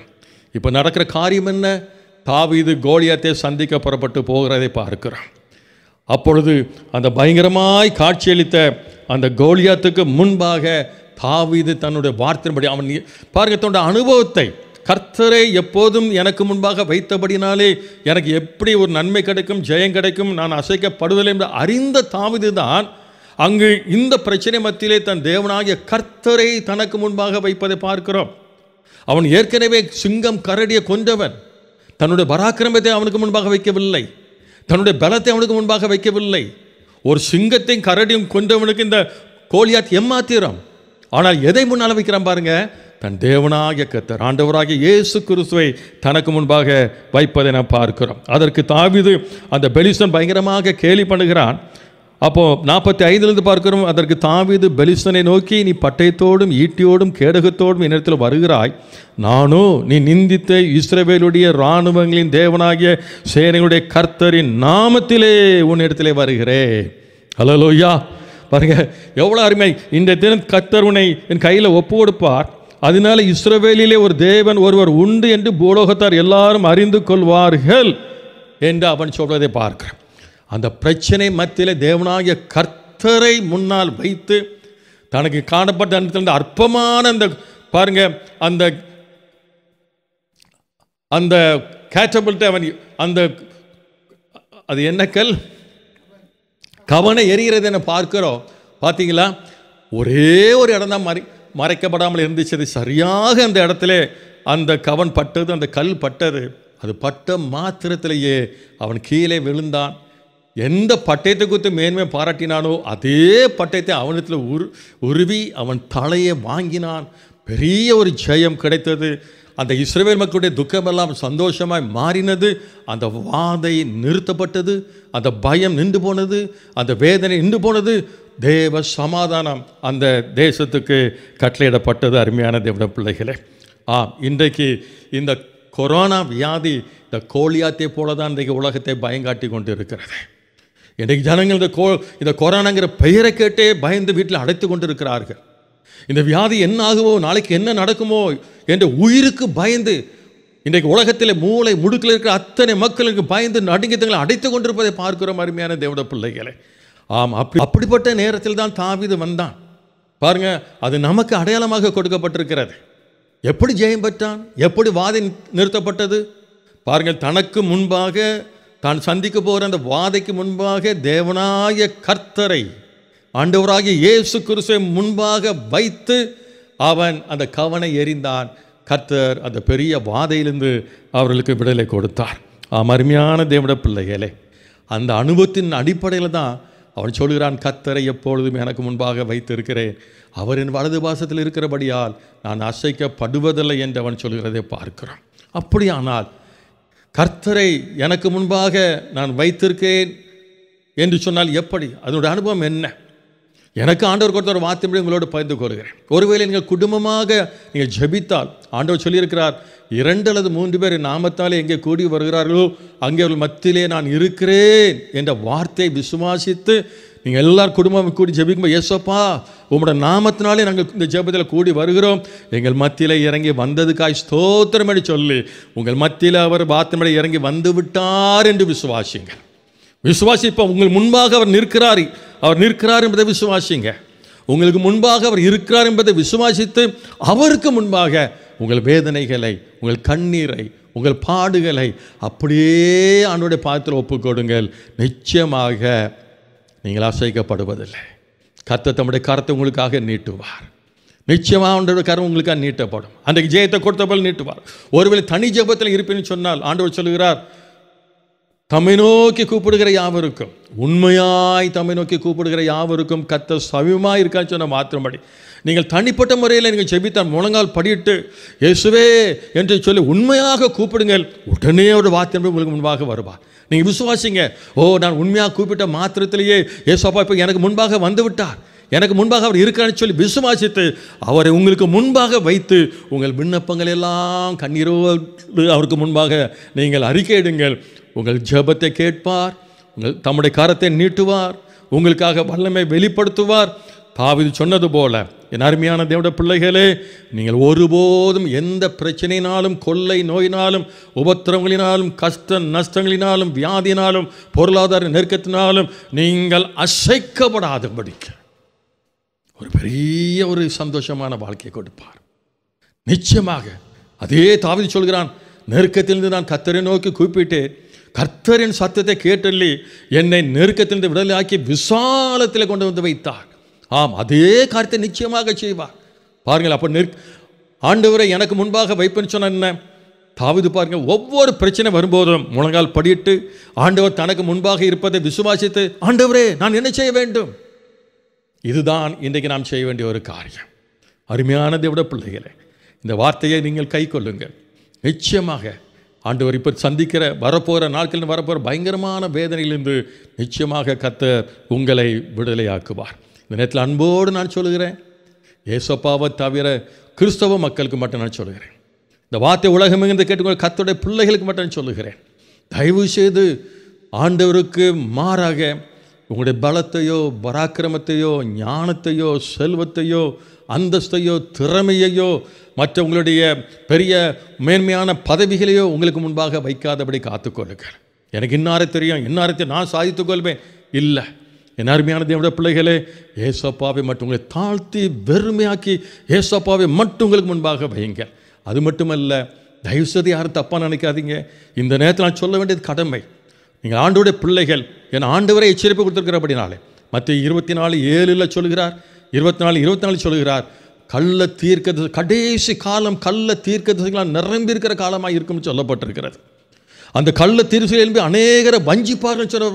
இப்போ நடக்கிற காரியம் என்ன தாவீது கோலியாத்தை சந்திக்க புறப்பட்டு போகிறதை பார்க்கிறோம் அப்பொழுது அந்த பயங்கரமாய் காட்சியளித்த அந்த கோலியாத்துக்கு முன்பாக தாவீது தன்னுடைய வார்த்தையின்படி அவன் நீ- பாருங்க தன்னுடைய அனுபவத்தை கர்த்தரை எப்போதும் எனக்கு முன்பாக வைத்தபடினாலே எனக்கு எப்படி ஒரு நன்மை கிடைக்கும் ஜெயம் கிடைக்கும் நான் அசைக்கப்படுவதில்லை என்று அறிந்த தாவீது தான் அங்கு இந்த பிரச்சனை மத்தியிலே தன் தேவனாகிய கர்த்தரை தனக்கு முன்பாக வைப்பதை பார்க்கிறோம் அவன் ஏற்கனவே சிங்கம் கரடியை கொன்றவன் தன்னுடைய பராக்கிரமத்தை அவனுக்கு முன்பாக வைக்கவில்லை தன்னுடைய பலத்தை அவனுக்கு முன்பாக வைக்கவில்லை ஒரு சிங்கத்தையும் கரடியும் கொண்டவனுக்கு இந்த கோலியாத் எம்மாத்திரம் ஆனால் எதை முன்னால் வைக்கிறான் பாருங்க தன் தேவனாகிய கத்தர் ஆண்டவராகிய இயேசு கிறிஸ்துவை தனக்கு முன்பாக வைப்பதை நாம் பார்க்கிறோம் அதற்கு தாவீது அந்த பெலிஸ்தன் பயங்கரமாக கேலி பண்ணுகிறான் அப்போ நாற்பத்தி ஐந்துலேருந்து பார்க்கிறோம் அதற்கு தாவீது பெலிஸ்தனை நோக்கி நீ பட்டயத்தோடும் ஈட்டியோடும் கேடகத்தோடும் என்னிடத்தில் வருகிறாய் நானோ நீ நிந்தித்த இஸ்ரவேலுடைய இராணுவங்களின் தேவனாகிய சேனைகளுடைய கர்த்தரின் நாமத்திலே உன்னிடத்திலே வருகிறேன் ஹலோலோயா பாருங்க எவ்வளோ அருமை இந்த தினம் கர்த்தர் உன்னை என் கையில் ஒப்பு கொடுப்பார் அதனால இஸ்ரவேலிலே ஒரு தேவன் ஒருவர் உண்டு என்று பூலோகத்தார் எல்லாரும் அறிந்து கொள்வார்கள் என்று அவன் சொல்வதை பார்க்கிறேன் அந்த பிரச்சனை மத்தியிலே தேவனாகிய கர்த்தரை முன்னால் வைத்து தனக்கு காணப்பட்ட அந்த அந்த அற்பமான அந்த பாருங்க அந்த அந்த கேட்டபிள்ட்ட அவன் அந்த அது என்ன கல் கவனை எரிகிறது என பார்க்கிறோம் பார்த்தீங்களா ஒரே ஒரு இடம் தான் மறை மறைக்கப்படாமல் இருந்துச்சு அது சரியாக அந்த இடத்துல அந்த கவன் பட்டது அந்த கல் பட்டது அது பட்ட மாத்திரத்திலேயே அவன் கீழே விழுந்தான் எந்த பட்டயத்தை குறித்து மேன்மை பாராட்டினானோ அதே பட்டயத்தை அவனத்தில் உரு உருவி அவன் தலையை வாங்கினான் பெரிய ஒரு ஜெயம் கிடைத்தது அந்த இஸ்ரவேல் மக்களுடைய துக்கமெல்லாம் சந்தோஷமாய் மாறினது அந்த வாதை நிறுத்தப்பட்டது அந்த பயம் நின்று போனது அந்த வேதனை நின்று போனது தேவ சமாதானம் அந்த தேசத்துக்கு கட்டளையிடப்பட்டது அருமையான தேவட பிள்ளைகளே ஆம் இன்றைக்கு இந்த கொரோனா வியாதி இந்த கோழியாத்தை போல தான் இன்றைக்கு உலகத்தை பயங்காட்டி கொண்டு இருக்கிறது இன்றைக்கு ஜனங்கள் இந்த கோ இந்த கொரோனாங்கிற பெயரை கேட்டே பயந்து வீட்டில் அடைத்து கொண்டு இருக்கிறார்கள் இந்த வியாதி என்ன ஆகுமோ நாளைக்கு என்ன நடக்குமோ என்ற உயிருக்கு பயந்து இன்றைக்கு உலகத்தில் மூளை முடுக்கில் இருக்கிற அத்தனை மக்களுக்கு பயந்து நடுங்கி தங்களை அடைத்து கொண்டிருப்பதை பார்க்கிறோம் அருமையான தேவட பிள்ளைகளை ஆம் அப்படி அப்படிப்பட்ட நேரத்தில் தான் தாவீது வந்தான் பாருங்க அது நமக்கு அடையாளமாக கொடுக்கப்பட்டிருக்கிறது எப்படி ஜெயம் பெற்றான் எப்படி வாதை நிறுத்தப்பட்டது பாருங்கள் தனக்கு முன்பாக தான் சந்திக்க போகிற அந்த வாதைக்கு முன்பாக தேவனாய கர்த்தரை ஆண்டவராகிய இயேசு கிறிஸ்துவை முன்பாக வைத்து அவன் அந்த கவனை எறிந்தான் கர்த்தர் அந்த பெரிய வாதையிலிருந்து அவர்களுக்கு விடுதலை கொடுத்தார் ஆம் அருமையான தேவட பிள்ளைகளே அந்த அனுபவத்தின் அடிப்படையில் தான் அவன் சொல்கிறான் கர்த்தரை எப்பொழுதும் எனக்கு முன்பாக வைத்திருக்கிறேன் அவர் என் வலது பாசத்தில் இருக்கிறபடியால் நான் அசைக்கப்படுவதில்லை என்று அவன் சொல்கிறதை பார்க்கிறோம் அப்படியானால் கர்த்தரை எனக்கு முன்பாக நான் வைத்திருக்கேன் என்று சொன்னால் எப்படி அதனுடைய அனுபவம் என்ன எனக்கு ஆண்டவர் கொடுத்த ஒரு வார்த்தைப்படி உங்களோடு பகிர்ந்து கொள்கிறேன் ஒருவேளை நீங்கள் குடும்பமாக நீங்கள் ஜெபித்தால் ஆண்டவர் சொல்லியிருக்கிறார் இரண்டு அல்லது மூன்று பேர் என் நாமத்தாலே எங்கே கூடி வருகிறார்களோ அங்கே அவர்கள் மத்தியிலே நான் இருக்கிறேன் என்ற வார்த்தையை விசுவாசித்து நீங்கள் எல்லார் குடும்பம் கூடி ஜெபிக்கும்போது ஏசப்பா உங்களோட நாமத்தினாலே நாங்கள் இந்த ஜெபத்தில் கூடி வருகிறோம் எங்கள் மத்தியில் இறங்கி வந்ததுக்காய் ஸ்தோத்திரமடி சொல்லி உங்கள் மத்தியில் அவர் வார்த்தைப்படி இறங்கி வந்து விட்டார் என்று விசுவாசிங்கள் விசுவாசிப்ப உங்கள் முன்பாக அவர் நிற்கிறார் அவர் நிற்கிறார் என்பதை விசுவாசிங்க உங்களுக்கு முன்பாக அவர் இருக்கிறார் என்பதை விசுவாசித்து அவருக்கு முன்பாக உங்கள் வேதனைகளை உங்கள் கண்ணீரை உங்கள் பாடுகளை அப்படியே ஆண்டுடைய பாதத்தில் ஒப்புக் கொடுங்கள் நிச்சயமாக நீங்கள் அசைக்கப்படுவதில்லை கர்த்தர் தம்முடைய கரத்தை உங்களுக்காக நீட்டுவார் நிச்சயமாக ஆண்டோட கரம் உங்களுக்காக நீட்டப்படும் அன்றைக்கு ஜெயத்தை கொடுத்த போல் நீட்டுவார் ஒருவேளை தனி ஜெபத்தில் இருப்பேன்னு சொன்னால் ஆண்டவர் சொல்லுகிறார் தம்மை நோக்கி கூப்பிடுகிற யாவருக்கும் உண்மையாய் தம்மை நோக்கி கூப்பிடுகிற யாவருக்கும் கத்த சவியமாக இருக்கான்னு சொன்ன மாத்திரம்படி நீங்கள் தனிப்பட்ட முறையில் நீங்கள் ஜெபித்தால் முழங்கால் படியிட்டு இயேசுவே என்று சொல்லி உண்மையாக கூப்பிடுங்கள் உடனே ஒரு வார்த்தை உங்களுக்கு முன்பாக வருவார் நீங்கள் விசுவாசிங்க ஓ நான் உண்மையாக கூப்பிட்ட மாத்திரத்திலேயே ஏசப்பா இப்போ எனக்கு முன்பாக வந்து விட்டார் எனக்கு முன்பாக அவர் இருக்கிறான்னு சொல்லி விசுவாசித்து அவரை உங்களுக்கு முன்பாக வைத்து உங்கள் விண்ணப்பங்கள் எல்லாம் கண்ணீரோடு அவருக்கு முன்பாக நீங்கள் அறிக்கையிடுங்கள் உங்கள் ஜெபத்தை கேட்பார் உங்கள் தம்முடைய கரத்தை நீட்டுவார் உங்களுக்காக வல்லமை வெளிப்படுத்துவார் தாவீது சொன்னது போல என் அருமையான தேவட பிள்ளைகளே நீங்கள் ஒருபோதும் எந்த பிரச்சனையினாலும் கொள்ளை நோயினாலும் உபத்திரங்களினாலும் கஷ்ட நஷ்டங்களினாலும் வியாதியினாலும் பொருளாதார நெருக்கத்தினாலும் நீங்கள் அசைக்கப்படாதபடிக்கு ஒரு பெரிய ஒரு சந்தோஷமான வாழ்க்கையை கொடுப்பார் நிச்சயமாக அதே தாவீது சொல்கிறான் நெருக்கத்திலிருந்து நான் கர்த்தரை நோக்கி கூப்பிட்டேன் கர்த்தரின் சத்தத்தை கேட்டல்லி என்னை நெருக்கத்திலிருந்து விடுதலையாக்கி விசாலத்தில் கொண்டு வந்து வைத்தார் ஆம் அதே காரியத்தை நிச்சயமாக செய்வார் பாருங்கள் அப்போ நெருக் ஆண்டவரை எனக்கு முன்பாக வைப்பேன்னு சொன்ன என்ன தாவிது பாருங்க ஒவ்வொரு பிரச்சனை வரும்போதும் முழங்கால் படியிட்டு ஆண்டவர் தனக்கு முன்பாக இருப்பதை விசுவாசித்து ஆண்டவரே நான் என்ன செய்ய வேண்டும் இதுதான் இன்றைக்கு நாம் செய்ய வேண்டிய ஒரு காரியம் அருமையான தேவட பிள்ளைகளே இந்த வார்த்தையை நீங்கள் கை கொள்ளுங்கள் நிச்சயமாக ஆண்டவர் இப்போ சந்திக்கிற வரப்போகிற நாட்கள் வரப்போகிற பயங்கரமான வேதனையிலிருந்து நிச்சயமாக கர்த்தர் உங்களை விடுதலையாக்குவார் இந்த நேரத்தில் அன்போடு நான் சொல்லுகிறேன் ஏசப்பாவை தவிர கிறிஸ்தவ மக்களுக்கு மட்டும் நான் சொல்லுகிறேன் இந்த வார்த்தை உலகம் எங்கிருந்து கேட்டுக்கொள்ள கர்த்தருடைய பிள்ளைகளுக்கு மட்டும் நான் சொல்லுகிறேன் தயவு செய்து ஆண்டவருக்கு மாறாக உங்களுடைய பலத்தையோ பராக்கிரமத்தையோ ஞானத்தையோ செல்வத்தையோ அந்தஸ்தையோ திறமையையோ மற்ற உங்களுடைய பெரிய மேன்மையான பதவிகளையோ உங்களுக்கு முன்பாக வைக்காதபடி காத்துக்கொள்ளுங்கள் எனக்கு இன்னாரை தெரியும் இன்னாரத்தை நான் சாதித்துக் கொள்வேன் இல்லை என் அருமையான தேவனுடைய பிள்ளைகளே ஏசப்பாவை மட்டும் உங்களை தாழ்த்தி வெறுமையாக்கி ஏசப்பாவை மட்டும் உங்களுக்கு முன்பாக வையுங்க அது மட்டுமல்ல தயவுசெய்து யாரும் தப்பாக நினைக்காதீங்க இந்த நேரத்தில் நான் சொல்ல வேண்டியது கடமை நீங்கள் ஆண்டோடைய பிள்ளைகள் என் ஆண்டவரை எச்சரிப்பு கொடுத்துருக்கிறபடினாலே மற்ற இருபத்தி நாலு ஏழில் சொல்கிறார் இருபத்தி நாலு இருபத்தி நாலு சொல்கிறார் கள்ள தீர்க்க கடைசி காலம் கள்ள தீர்க்க திசைகளால் நிரம்பி இருக்கிற காலமாக இருக்கும்னு சொல்லப்பட்டிருக்கிறது அந்த கள்ள தீர்ச்சியில் எழுப்பி அநேகரை வஞ்சிப்பார்கள் சொன்ன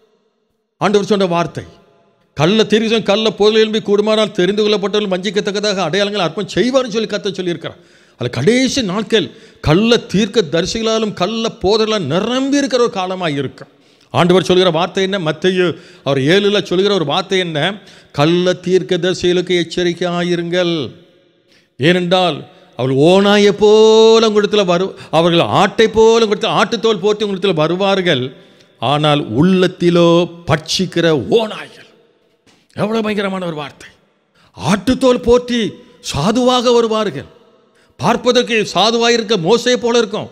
ஆண்டவர் சொன்ன வார்த்தை கள்ள தீர்க்கம் கள்ள பொருள் எழுப்பி கூடுமானால் தெரிந்து கொள்ளப்பட்டவர்கள் வஞ்சிக்கத்தக்கதாக அடையாளங்கள் அர்ப்பம் செய்வார்னு சொல்லி கத்த சொல்லியிருக்கிறார் அதில் கடைசி நாட்கள் கள்ள தீர்க்க தரிசிகளாலும் கள்ள போதர்களால் நிரம்பி இருக்கிற ஒரு காலமாக இருக்கும் ஆண்டவர் சொல்கிற வார்த்தை என்ன மத்தையு அவர் ஏழில் சொல்கிற ஒரு வார்த்தை என்ன கள்ள தீர்க்க தரிசிகளுக்கு எச்சரிக்கையாயிருங்கள் ஏனென்றால் அவர்கள் ஓனாயை போல உங்களிடத்தில் வரு அவர்கள் ஆட்டை போல உங்களிடத்தில் ஆட்டுத்தோல் போட்டு உங்களிடத்தில் வருவார்கள் ஆனால் உள்ளத்திலோ பட்சிக்கிற ஓநாய்கள் எவ்வளோ பயங்கரமான ஒரு வார்த்தை ஆட்டுத்தோல் போற்றி சாதுவாக வருவார்கள் பார்ப்பதற்கு சாதுவாக இருக்க மோசை போல இருக்கும்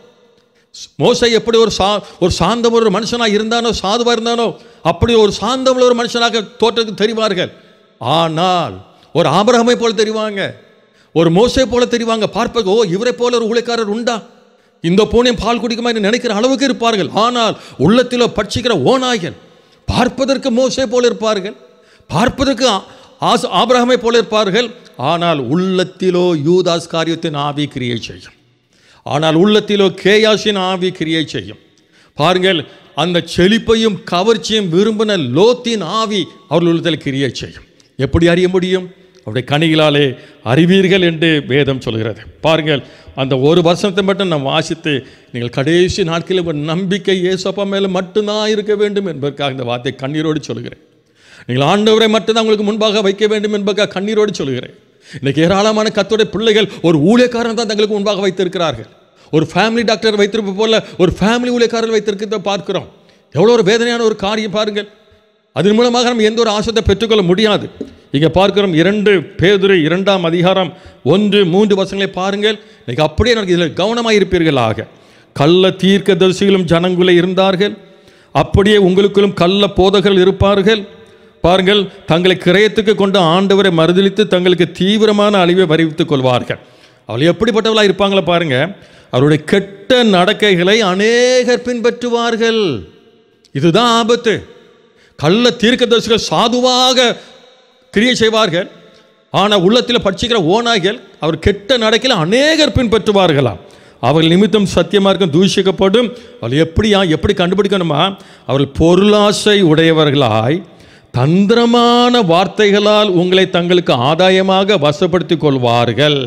மோசை எப்படி ஒரு சா ஒரு சாந்தம் ஒரு மனுஷனாக இருந்தானோ சாதுவாக இருந்தானோ அப்படி ஒரு சாந்தமுள்ள ஒரு மனுஷனாக தோற்றத்துக்கு தெரிவார்கள் ஆனால் ஒரு ஆபரகமை போல தெரிவாங்க ஒரு மோசை போல தெரிவாங்க பார்ப்பது ஓ இவரை போல ஒரு ஊழியக்காரர் உண்டா இந்த பூனையும் பால் குடிக்குமா என்று நினைக்கிற அளவுக்கு இருப்பார்கள் ஆனால் உள்ளத்திலோ பட்சிக்கிற ஓநாய்கள் பார்ப்பதற்கு மோசை போல இருப்பார்கள் பார்ப்பதற்கு ஆ- ஆஸ் ஆபிரகமை போல இருப்பார்கள் ஆனால் உள்ளத்திலோ யூதாஸ் காரியத்தின் ஆவி கிரியை செய்யும் ஆனால் உள்ளத்திலோ கேயாசின் ஆவி கிரியை செய்யும் பாருங்கள் அந்த செழிப்பையும் கவர்ச்சியும் விரும்பின லோத்தின் ஆவி அவர்கள் உள்ளத்தில் கிரியை செய்யும் எப்படி அறிய முடியும் அவருடைய கனிகளாலே அறிவீர்கள் என்று வேதம் சொல்கிறது பாருங்கள் அந்த ஒரு வருஷத்தை மட்டும் நான் வாசித்து நீங்கள் கடைசி நாட்களில் ஒரு நம்பிக்கை ஏசப்பா மேலே மட்டும்தான் இருக்க வேண்டும் என்பதற்காக இந்த வார்த்தை கண்ணீரோடு சொல்கிறேன் நீங்கள் ஆண்டவரை மட்டும்தான் உங்களுக்கு முன்பாக வைக்க வேண்டும் என்பதற்காக கண்ணீரோடு சொல்கிறேன் இன்னைக்கு ஏராளமான கத்தோடைய பிள்ளைகள் ஒரு ஊழியக்காரன் தான் தங்களுக்கு முன்பாக வைத்திருக்கிறார்கள் ஒரு ஃபேமிலி டாக்டர் வைத்திருப்ப போல ஒரு ஃபேமிலி ஊழியக்காரர் வைத்திருக்கிறத பார்க்கிறோம் எவ்வளோ ஒரு வேதனையான ஒரு காரியம் பாருங்கள் அதன் மூலமாக நம்ம எந்த ஒரு ஆசத்தை பெற்றுக்கொள்ள முடியாது இங்கே பார்க்கிறோம் இரண்டு பேதுரு இரண்டாம் அதிகாரம் ஒன்று மூன்று வசங்களை பாருங்கள் இன்னைக்கு அப்படியே எனக்கு இதில் கவனமாக இருப்பீர்களாக கள்ள தீர்க்க தரிசிகளும் ஜனங்குல இருந்தார்கள் அப்படியே உங்களுக்குள்ளும் கள்ள போதகர்கள் இருப்பார்கள் பாருங்கள் தங்களை கிரயத்துக்கு கொண்டு ஆண்டவரை மறுதலித்து தங்களுக்கு தீவிரமான அழிவை வரிவித்துக் கொள்வார்கள் அவள் எப்படிப்பட்டவளாக இருப்பாங்களா பாருங்க அவருடைய கெட்ட நடக்கைகளை அநேகர் பின்பற்றுவார்கள் இதுதான் ஆபத்து கள்ள தீர்க்கதரிசிகள் சாதுவாக கிரியை செய்வார்கள் ஆனால் உள்ளத்தில் பட்சிக்கிற ஓநாய்கள் அவர் கெட்ட நடக்கையில் அநேகர் பின்பற்றுவார்களாம் அவர்கள் நிமித்தம் சத்தியமார்க்கம் தூஷிக்கப்படும் அவர்கள் எப்படியா எப்படி கண்டுபிடிக்கணுமா அவர்கள் பொருளாசை உடையவர்களாய் தந்திரமான வார்த்தைகளால் உங்களை தங்களுக்கு ஆதாயமாக வசப்படுத்திக் கொள்வார்கள்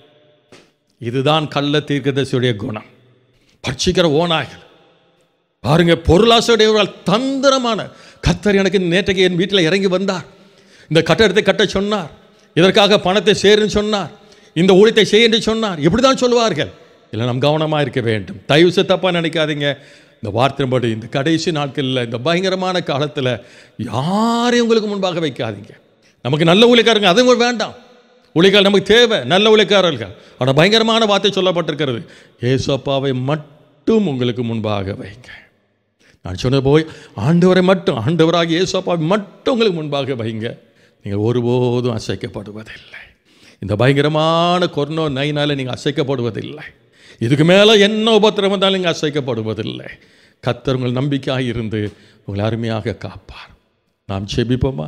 இதுதான் கள்ள தீர்க்கதரிசியுடைய குணம் பட்சிக்கிற ஓநாய்கள் பாருங்க பொருளாசையுடையவர்கள் தந்திரமான கத்தர் எனக்கு நேற்றைக்கு என் வீட்டில் இறங்கி வந்தார் இந்த கட்டடத்தை கட்ட சொன்னார் இதற்காக பணத்தை சேருன்னு சொன்னார் இந்த ஊழியத்தை செய்ய என்று சொன்னார் இப்படி தான் சொல்வார்கள் இல்லை நம் கவனமாக இருக்க வேண்டும் தயவு செய்து தப்பாக நினைக்காதீங்க இந்த வார்த்தைப்படி இந்த கடைசி நாட்களில் இந்த பயங்கரமான காலத்தில் யாரையும் உங்களுக்கு முன்பாக வைக்காதீங்க நமக்கு நல்ல ஊழியக்காரங்க அதுவும் வேண்டாம் ஊழியக்காரர் நமக்கு தேவை நல்ல ஊழியக்காரர்கள் ஆனால் பயங்கரமான வார்த்தை சொல்லப்பட்டிருக்கிறது ஏசப்பாவை மட்டும் உங்களுக்கு முன்பாக வைங்க நான் சொன்னது போய் ஆண்டவரை மட்டும் ஆண்டவராக இயேசுப்பாவை மட்டும் உங்களுக்கு முன்பாக வைங்க நீங்கள் ஒருபோதும் அசைக்கப்படுவதில்லை இந்த பயங்கரமான கொரோனா நைனால் நீங்கள் அசைக்கப்படுவதில்லை இதுக்கு மேலே என்ன உபத்திரம் வந்தாலும் நீங்கள் அசைக்கப்படுவதில்லை கத்தர் உங்கள் நம்பிக்கையாக இருந்து உங்களை அருமையாக காப்பார் நாம் செபிப்போமா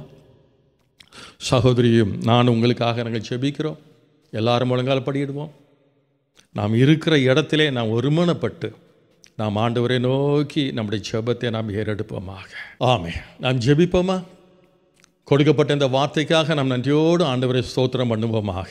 சகோதரியும் நான் உங்களுக்காக நாங்கள் செபிக்கிறோம் எல்லாரும் முழங்கால் படியிடுவோம் நாம் இருக்கிற இடத்திலே நாம் ஒருமனப்பட்டு நாம் ஆண்டவரை நோக்கி நம்முடைய ஜெபத்தை நாம் ஏறெடுப்போமாக ஆமே நாம் ஜெபிப்போமா கொடுக்கப்பட்ட இந்த வார்த்தைக்காக நாம் நன்றியோடு ஆண்டவரை ஸ்தோத்திரம் பண்ணுவோமாக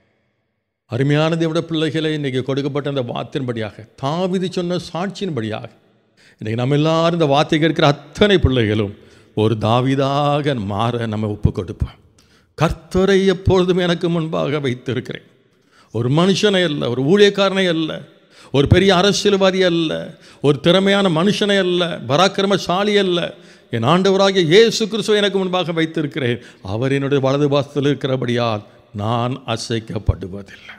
அருமையான தேவட பிள்ளைகளை இன்றைக்கி கொடுக்கப்பட்ட இந்த வார்த்தையின்படியாக தாவிதி சொன்ன சாட்சியின்படியாக இன்றைக்கி நம்ம எல்லாரும் இந்த வார்த்தை கேட்கிற அத்தனை பிள்ளைகளும் ஒரு தாவிதாக மாற நம்ம ஒப்பு கொடுப்போம் கர்த்தரை எப்பொழுதும் எனக்கு முன்பாக வைத்திருக்கிறேன் ஒரு மனுஷனை அல்ல ஒரு ஊழியக்காரனை அல்ல ஒரு பெரிய அரசியல்வாதி அல்ல ஒரு திறமையான மனுஷனை அல்ல பராக்கிரமசாலி அல்ல என் ஆண்டவராகிய இயேசு கிறிஸ்துவை எனக்கு முன்பாக வைத்திருக்கிறேன் அவர் என்னுடைய வலது பாசத்தில் இருக்கிறபடியால் நான் அசைக்கப்படுவதில்லை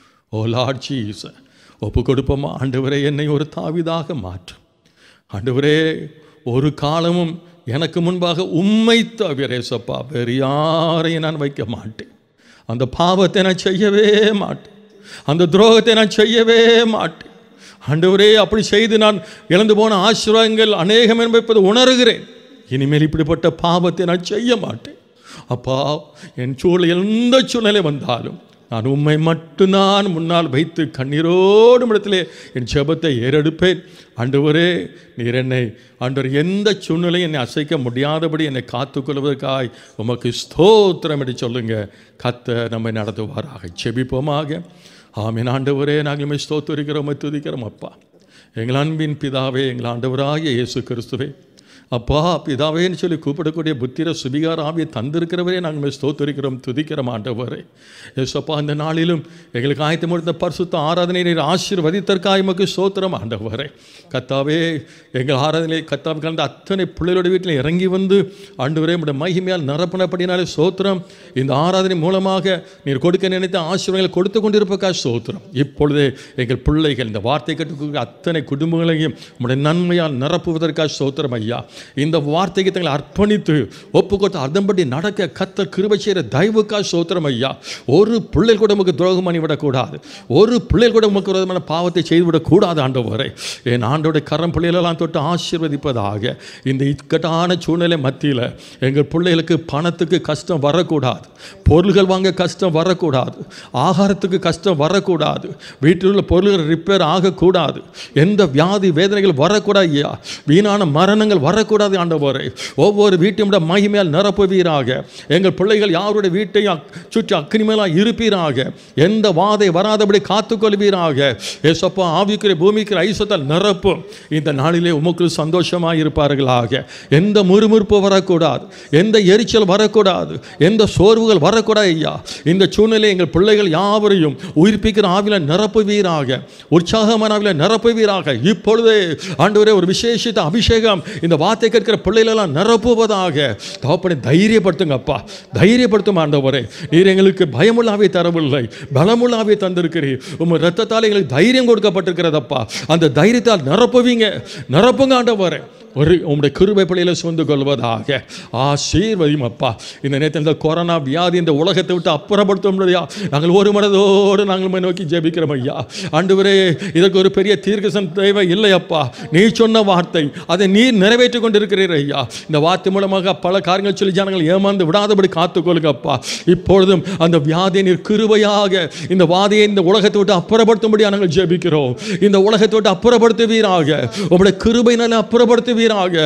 ஓ லார்ட் ஜீச ஒப்பு கொடுப்போமா ஆண்டவரே என்னை ஒரு தாவிதாக மாற்றும் ஆண்டவரே ஒரு காலமும் எனக்கு முன்பாக உம்மை தவிரேசப்பா வேறு யாரையும் நான் வைக்க மாட்டேன் அந்த பாவத்தை நான் செய்யவே மாட்டேன் அந்த துரோகத்தை நான் செய்யவே மாட்டேன் ஆண்டவரே அப்படி செய்து நான் இழந்து போன ஆசீர்வாதங்கள் அநேகம் என்பதை உணர்கிறேன் இனிமேல் இப்படிப்பட்ட பாவத்தை நான் செய்ய மாட்டேன் அப்பா என் சூழல் எந்த சூழ்நிலை வந்தாலும் நான் உண்மை மட்டும்தான் முன்னால் வைத்து கண்ணீரோடு இடத்திலே என் ஜெபத்தை ஏறெடுப்பேன் ஆண்டவரே நீர் என்னை ஆண்டவர் எந்த சூழ்நிலையும் என்னை அசைக்க முடியாதபடி என்னை காத்துக்கொள்வதற்காய் உமக்கு ஸ்தோத்திரம் என்று சொல்லுங்க கத்த நம்மை நடத்துவாராக செபிப்போமாக ஆமீன் ஆண்டவரே நாங்கள் ஸ்தோத்திரிக்கிறோம் துதிக்கிறோம் அப்பா எங்கள் அன்பின் பிதாவே எங்கள் ஆண்டவராகிய இயேசு கிறிஸ்துவே அப்பா பிதாவேன்னு சொல்லி கூப்பிடக்கூடிய புத்திர சுபிகார ஆவியை தந்திருக்கிறவரே நாங்கள் ஸ்தோத்தரிக்கிறோம் துதிக்கிறோம் ஆண்டவரே ஏசப்பா இந்த நாளிலும் எங்களுக்கு ஆயத்தம் கொடுத்த பரிசுத்த ஆராதனை நீர் ஆசீர்வதித்தற்காய் எமக்கு ஸ்தோத்திரம் ஆண்டவரே கத்தாவே எங்கள் ஆராதனை கத்தாவை கலந்த அத்தனை பிள்ளைகளோட வீட்டில் இறங்கி வந்து ஆண்டவரே உடைய மகிமையால் நிரப்பினப்படினாலே ஸ்தோத்திரம் இந்த ஆராதனை மூலமாக நீர் கொடுக்க நினைத்த ஆசீர்வாதங்களை கொடுத்து கொண்டிருப்பக்கா ஸ்தோத்திரம் இப்பொழுதே எங்கள் பிள்ளைகள் இந்த வார்த்தை கட்டுக்கூடிய அத்தனை குடும்பங்களையும் உடைய நன்மையால் நிரப்புவதற்காக ஸ்தோத்திரம் ஐயா இந்த வார்த்தைக்கு தங்களை அர்ப்பணித்து ஒப்பு கொடுத்து அதன்படி நடக்க கத்த கிருபை செய்கிற தயவுக்கா சோத்திரம் ஐயா ஒரு பிள்ளைகள் கூட உமக்கு துரோகம் பண்ணி விடக்கூடாது ஒரு பிள்ளைகள் கூட உமக்கு விரோதமான பாவத்தை செய்துவிடக்கூடாது ஆண்டவரே என் ஆண்டோடைய கரம் பிள்ளைகளெல்லாம் தொட்டு ஆசீர்வதிப்பதாக இந்த இக்கட்டான சூழ்நிலை மத்தியில் எங்கள் பிள்ளைகளுக்கு பணத்துக்கு கஷ்டம் வரக்கூடாது பொருள்கள் வாங்க கஷ்டம் வரக்கூடாது ஆகாரத்துக்கு கஷ்டம் வரக்கூடாது வீட்டில் உள்ள பொருள்கள் ரிப்பேர் ஆகக்கூடாது எந்த வியாதி வேதனைகள் வரக்கூடாது ஐயா வீணான மரணங்கள் வரக்கூடாது ஆண்டவரே ஒவ்வொரு வீட்டையும் விட மகிமையால் நிரப்புவீராக எங்கள் பிள்ளைகள் யாருடைய வீட்டையும் அக்- சுற்றி அக்னி மேலாக இருப்பீராக எந்த வாதை வராதபடி காத்துக்கொள்வீராக ஏசப்பா ஆவிக்கிற பூமிக்கிற ஐசத்தால் நிரப்பும் இந்த நாளிலே உமக்கு சந்தோஷமாக இருப்பார்களாக எந்த முறுமுறுப்பு வரக்கூடாது எந்த எரிச்சல் வரக்கூடாது எந்த சோர்வுகள் வரக்கூடாது ஐயா இந்த சூழ்நிலை எங்கள் பிள்ளைகள் யாவரையும் உயிர்ப்பிக்கிற ஆவில நிரப்புவீராக உற்சாகமான ஆவில நிரப்புவீராக இப்பொழுதே ஆண்டவரே ஒரு விசேஷித்த அபிஷேகம் இந்த வார்த்தை கேட்கிற பிள்ளைகளெல்லாம் நிரப்புவதாக தகப்பனை தைரியப்படுத்துங்க அப்பா தைரியப்படுத்தும் ஆண்டவரே நீர் எங்களுக்கு பயமுள்ளாவே தரவில்லை பலமுள்ளாவே தந்திருக்கிறீர் உங்கள் ரத்தத்தால் எங்களுக்கு தைரியம் கொடுக்கப்பட்டிருக்கிறதப்பா அந்த தைரியத்தால் நிரப்புவீங்க நிரப்புங்க ஆண்டவரே ஒரு உங்களுடைய கிருபை பிள்ளையில சுமந்து கொள்வதாக ஆசீர்வதியும் அப்பா இந்த நேரத்தில் இந்த கொரோனா வியாதி இந்த உலகத்தை விட்டு அப்புறப்படுத்த முடியா நாங்கள் ஒரு மனதோடு நாங்கள் உம்மை நோக்கி ஜெபிக்கிறோம் ஐயா ஆண்டவரே இதற்கு ஒரு பெரிய தீர்க்கசம் தேவை இல்லை அப்பா நீ சொன்ன வார்த்தை அதை நீர் நிறைவேற்றி கொண்டிருக்கிறீர் ஐயா இந்த வார்த்தை மூலமாக பல காரியங்கள் சொல்லி ஜனங்கள் ஏமாந்து விடாதபடி காத்துக்கொள்ளுங்க அப்பா இப்பொழுதும் அந்த வியாதியை நீர் கிருபையாக இந்த வாதியை இந்த உலகத்தை விட்டு அப்புறப்படுத்தும்படியாக நாங்கள் ஜெபிக்கிறோம் இந்த உலகத்தை விட்டு அப்புறப்படுத்துவீராக உங்களுடைய கிருபையினால அப்புறப்படுத்துவீராக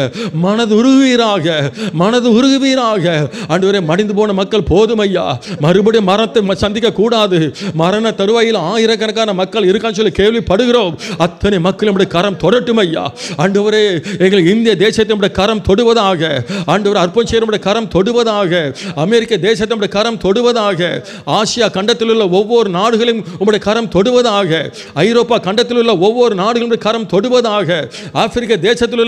மனது உருகுவீராக மனது உருகுவீராக ஆண்டவரே மடிந்து போன மக்கள் போதும் ஐயா மறுபடியும் மரணத்தை ம- சந்திக்க கூடாது மரண தருவாயில் ஆயிரக்கணக்கான மக்கள் இருக்கான்னு சொல்லி கேள்விப்படுகிறோம் அத்தனை மக்கள் நம்முடைய கரம் தொடட்டும் ஐயா ஆண்டவரே எங்கள் இந்திய தேசத்தை நம்முடைய கரம் தொடுவதாக ஆண்டவர் அற்பம் செய்ய நம்முடைய கரம் தொடுவதாக அமெரிக்க தேசத்தை நம்முடைய கரம் தொடுவதாக ஆசியா கண்டத்தில் உள்ள ஒவ்வொரு நாடுகளையும் உம்முடைய கரம் தொடுவதாக ஐரோப்பா கண்டத்தில் உள்ள ஒவ்வொரு நாடுகளுடைய கரம் தொடுவதாக ஆப்பிரிக்க தேசத்தில் உள்ள ஒவ்வொரு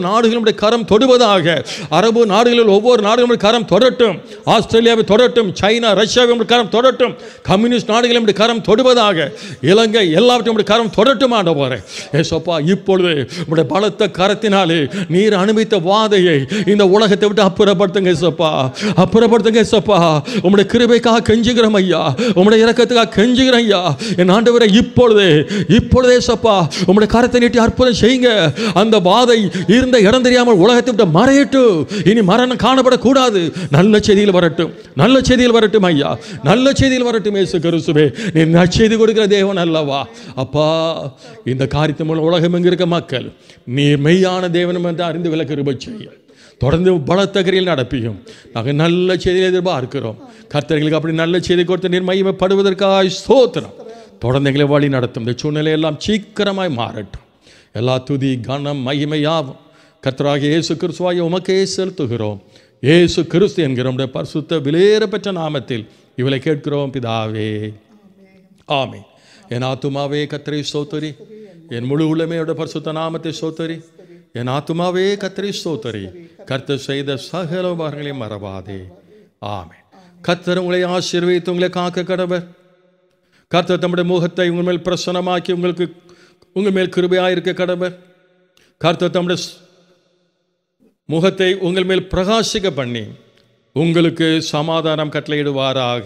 நாடுகளும் நம்முடைய கரம் தொடுவதாக அரபு நாடுகளில் ஒவ்வொரு நாடுகளும் நம்முடைய கரம் தொடரட்டும் ஆஸ்திரேலியாவை தொடரட்டும் சைனா ரஷ்யாவை நம்முடைய கரம் தொடரட்டும் கம்யூனிஸ்ட் நாடுகளை நம்முடைய கரம் தொடுவதாக இலங்கை எல்லாவற்றையும் நம்முடைய கரம் தொடரட்டும் ஆண்டவரே ஏசப்பா இப்பொழுது உடைய பலத்த கரத்தினாலே நீர் அனுமதித்த வாதையை இந்த உலகத்தை விட்டு அப்புறப்படுத்துங்க ஏசப்பா அப்புறப்படுத்துங்க ஏசப்பா உம்முடைய கிருபைக்காக கெஞ்சுகிறோம் ஐயா உம்முடைய இரக்கத்துக்காக கெஞ்சுகிறோம் ஐயா என் ஆண்டவரை இப்பொழுது இப்பொழுதே ஏசப்பா உம்முடைய கரத்தை நீட்டி அற்புதம் செய்யுங்க அந்த வாதை இருந்த இடம் தெரியாமல் உலகத்தை விட்டு மறையட்டும் இனி மரணம் காணப்படக்கூடாது நல்ல செய்தியில் வரட்டும் நல்ல செய்தியில் வரட்டும் ஐயா நல்ல செய்தியில் வரட்டும் இயேசு கிறிஸ்துவே நீ நற்செய்தி கொடுக்கிற தேவன் அல்லவா அப்பா இந்த காரியத்தின் மூலம் உலகம் எங்க இருக்க மக்கள் நீ மெய்யான தேவனும் என்று அறிந்து விளக்க கிருபை செய்ய தொடர்ந்து பலத்த கிரியில் நடப்பியும் நாங்கள் நல்ல செய்தியை எதிர்பார்க்கிறோம் கர்த்தர்களுக்கு அப்படி நல்ல செய்தி கொடுத்து நீர் மகிமைப்படுவதற்காக ஸ்தோத்திரம் தொடர்ந்து எங்களை வழி நடத்தும் இந்த சூழ்நிலை எல்லாம் சீக்கிரமாய் மாறட்டும் எல்லா துதி கனம் மகிமையாவும் கர்த்தராகிய இயேசு கிறிஸ்துவாய உமக்கே செலுத்துகிறோம் இயேசு கிறிஸ்து என்கிற நம்முடைய பரிசுத்த விலையேற பெற்ற நாமத்தில் இவளை கேட்கிறோம் பிதாவே ஆமென் என் ஆத்துமாவே கத்திரை ஸ்தோத்தரி என் முழு உள்ளமையோட பரிசுத்த நாமத்தை ஸ்தோத்தரி என் ஆத்துமாவே கத்திரை ஸ்தோத்தரி கர்த்தர் செய்த சகல உபகாரங்களையும் மறவாதே ஆமென் கர்த்தர் உங்களை ஆசீர்வதித்து உங்களை காக்க கடவர் கர்த்தர் தம்முடைய முகத்தை உங்கள் மேல் பிரசன்னமாக்கி உங்களுக்கு உங்கள் மேல் கிருபையாயிருக்க கடவர் கர்த்தர் தம்முடைய ஸ்- முகத்தை உங்கள் மேல் பிரகாசிக்க பண்ணி உங்களுக்கு சமாதானம் கட்டளையிடுவாராக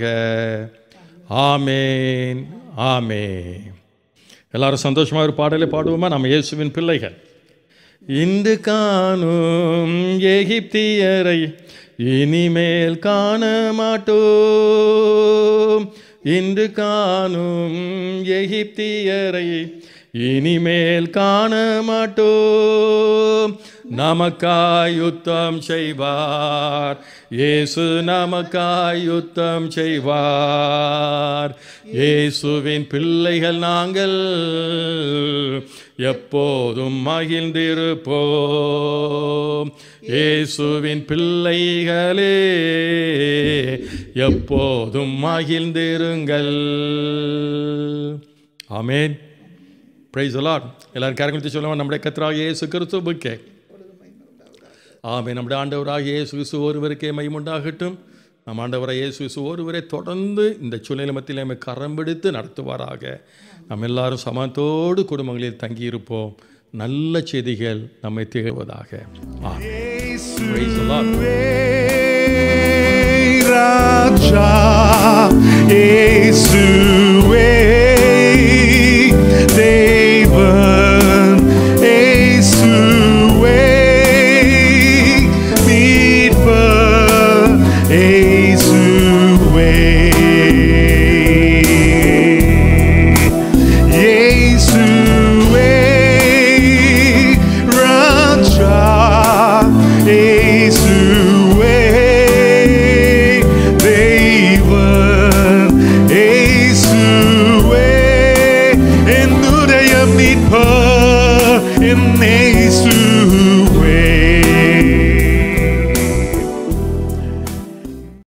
ஆமேன் ஆமேன் எல்லாரும் சந்தோஷமா ஒரு பாடலை பாடுவோமா நம்ம இயேசுவின் பிள்ளைகள் இன்று காணும் எகிப்தியரை இனிமேல் காண மாட்டோம் இன்று காணும் எகிப்தியரை இனிமேல் காண மாட்டோம் நமக்காய் யுத்தம் செய்வார் இயேசு நமக்காய் யுத்தம் செய்வார் இயேசுவின் பிள்ளைகள் நாங்கள் எப்போதும் மகிழ்ந்திருப்போம் இயேசுவின் பிள்ளைகளே எப்போதும் மகிழ்ந்திருங்கள் ஆமென் பிரைஸ் அலாட் எல்லாரும் கரங்களை சொல்லுவோம் நம்முடைய கத்தராக இயேசு கிறிஸ்துவுக்கே ஆமே நம்முடைய ஆண்டவராக இயேசு கிறிஸ்து ஒருவருக்கே மைமுண்டாகட்டும் நம் ஆண்டவராக இயேசு கிறிஸ்து ஒருவரை தொடர்ந்து இந்த சூழ்நிலை மத்தியில் நம்மை கரம் பிடித்து நடத்துவாராக நாம் எல்லாரும் சமத்தோடு குடும்பங்களில் தங்கியிருப்போம் நல்ல செய்திகள் நம்மை திகழ்வதாக ஆமென். Praise the Lord. ராஜா இயேசுவே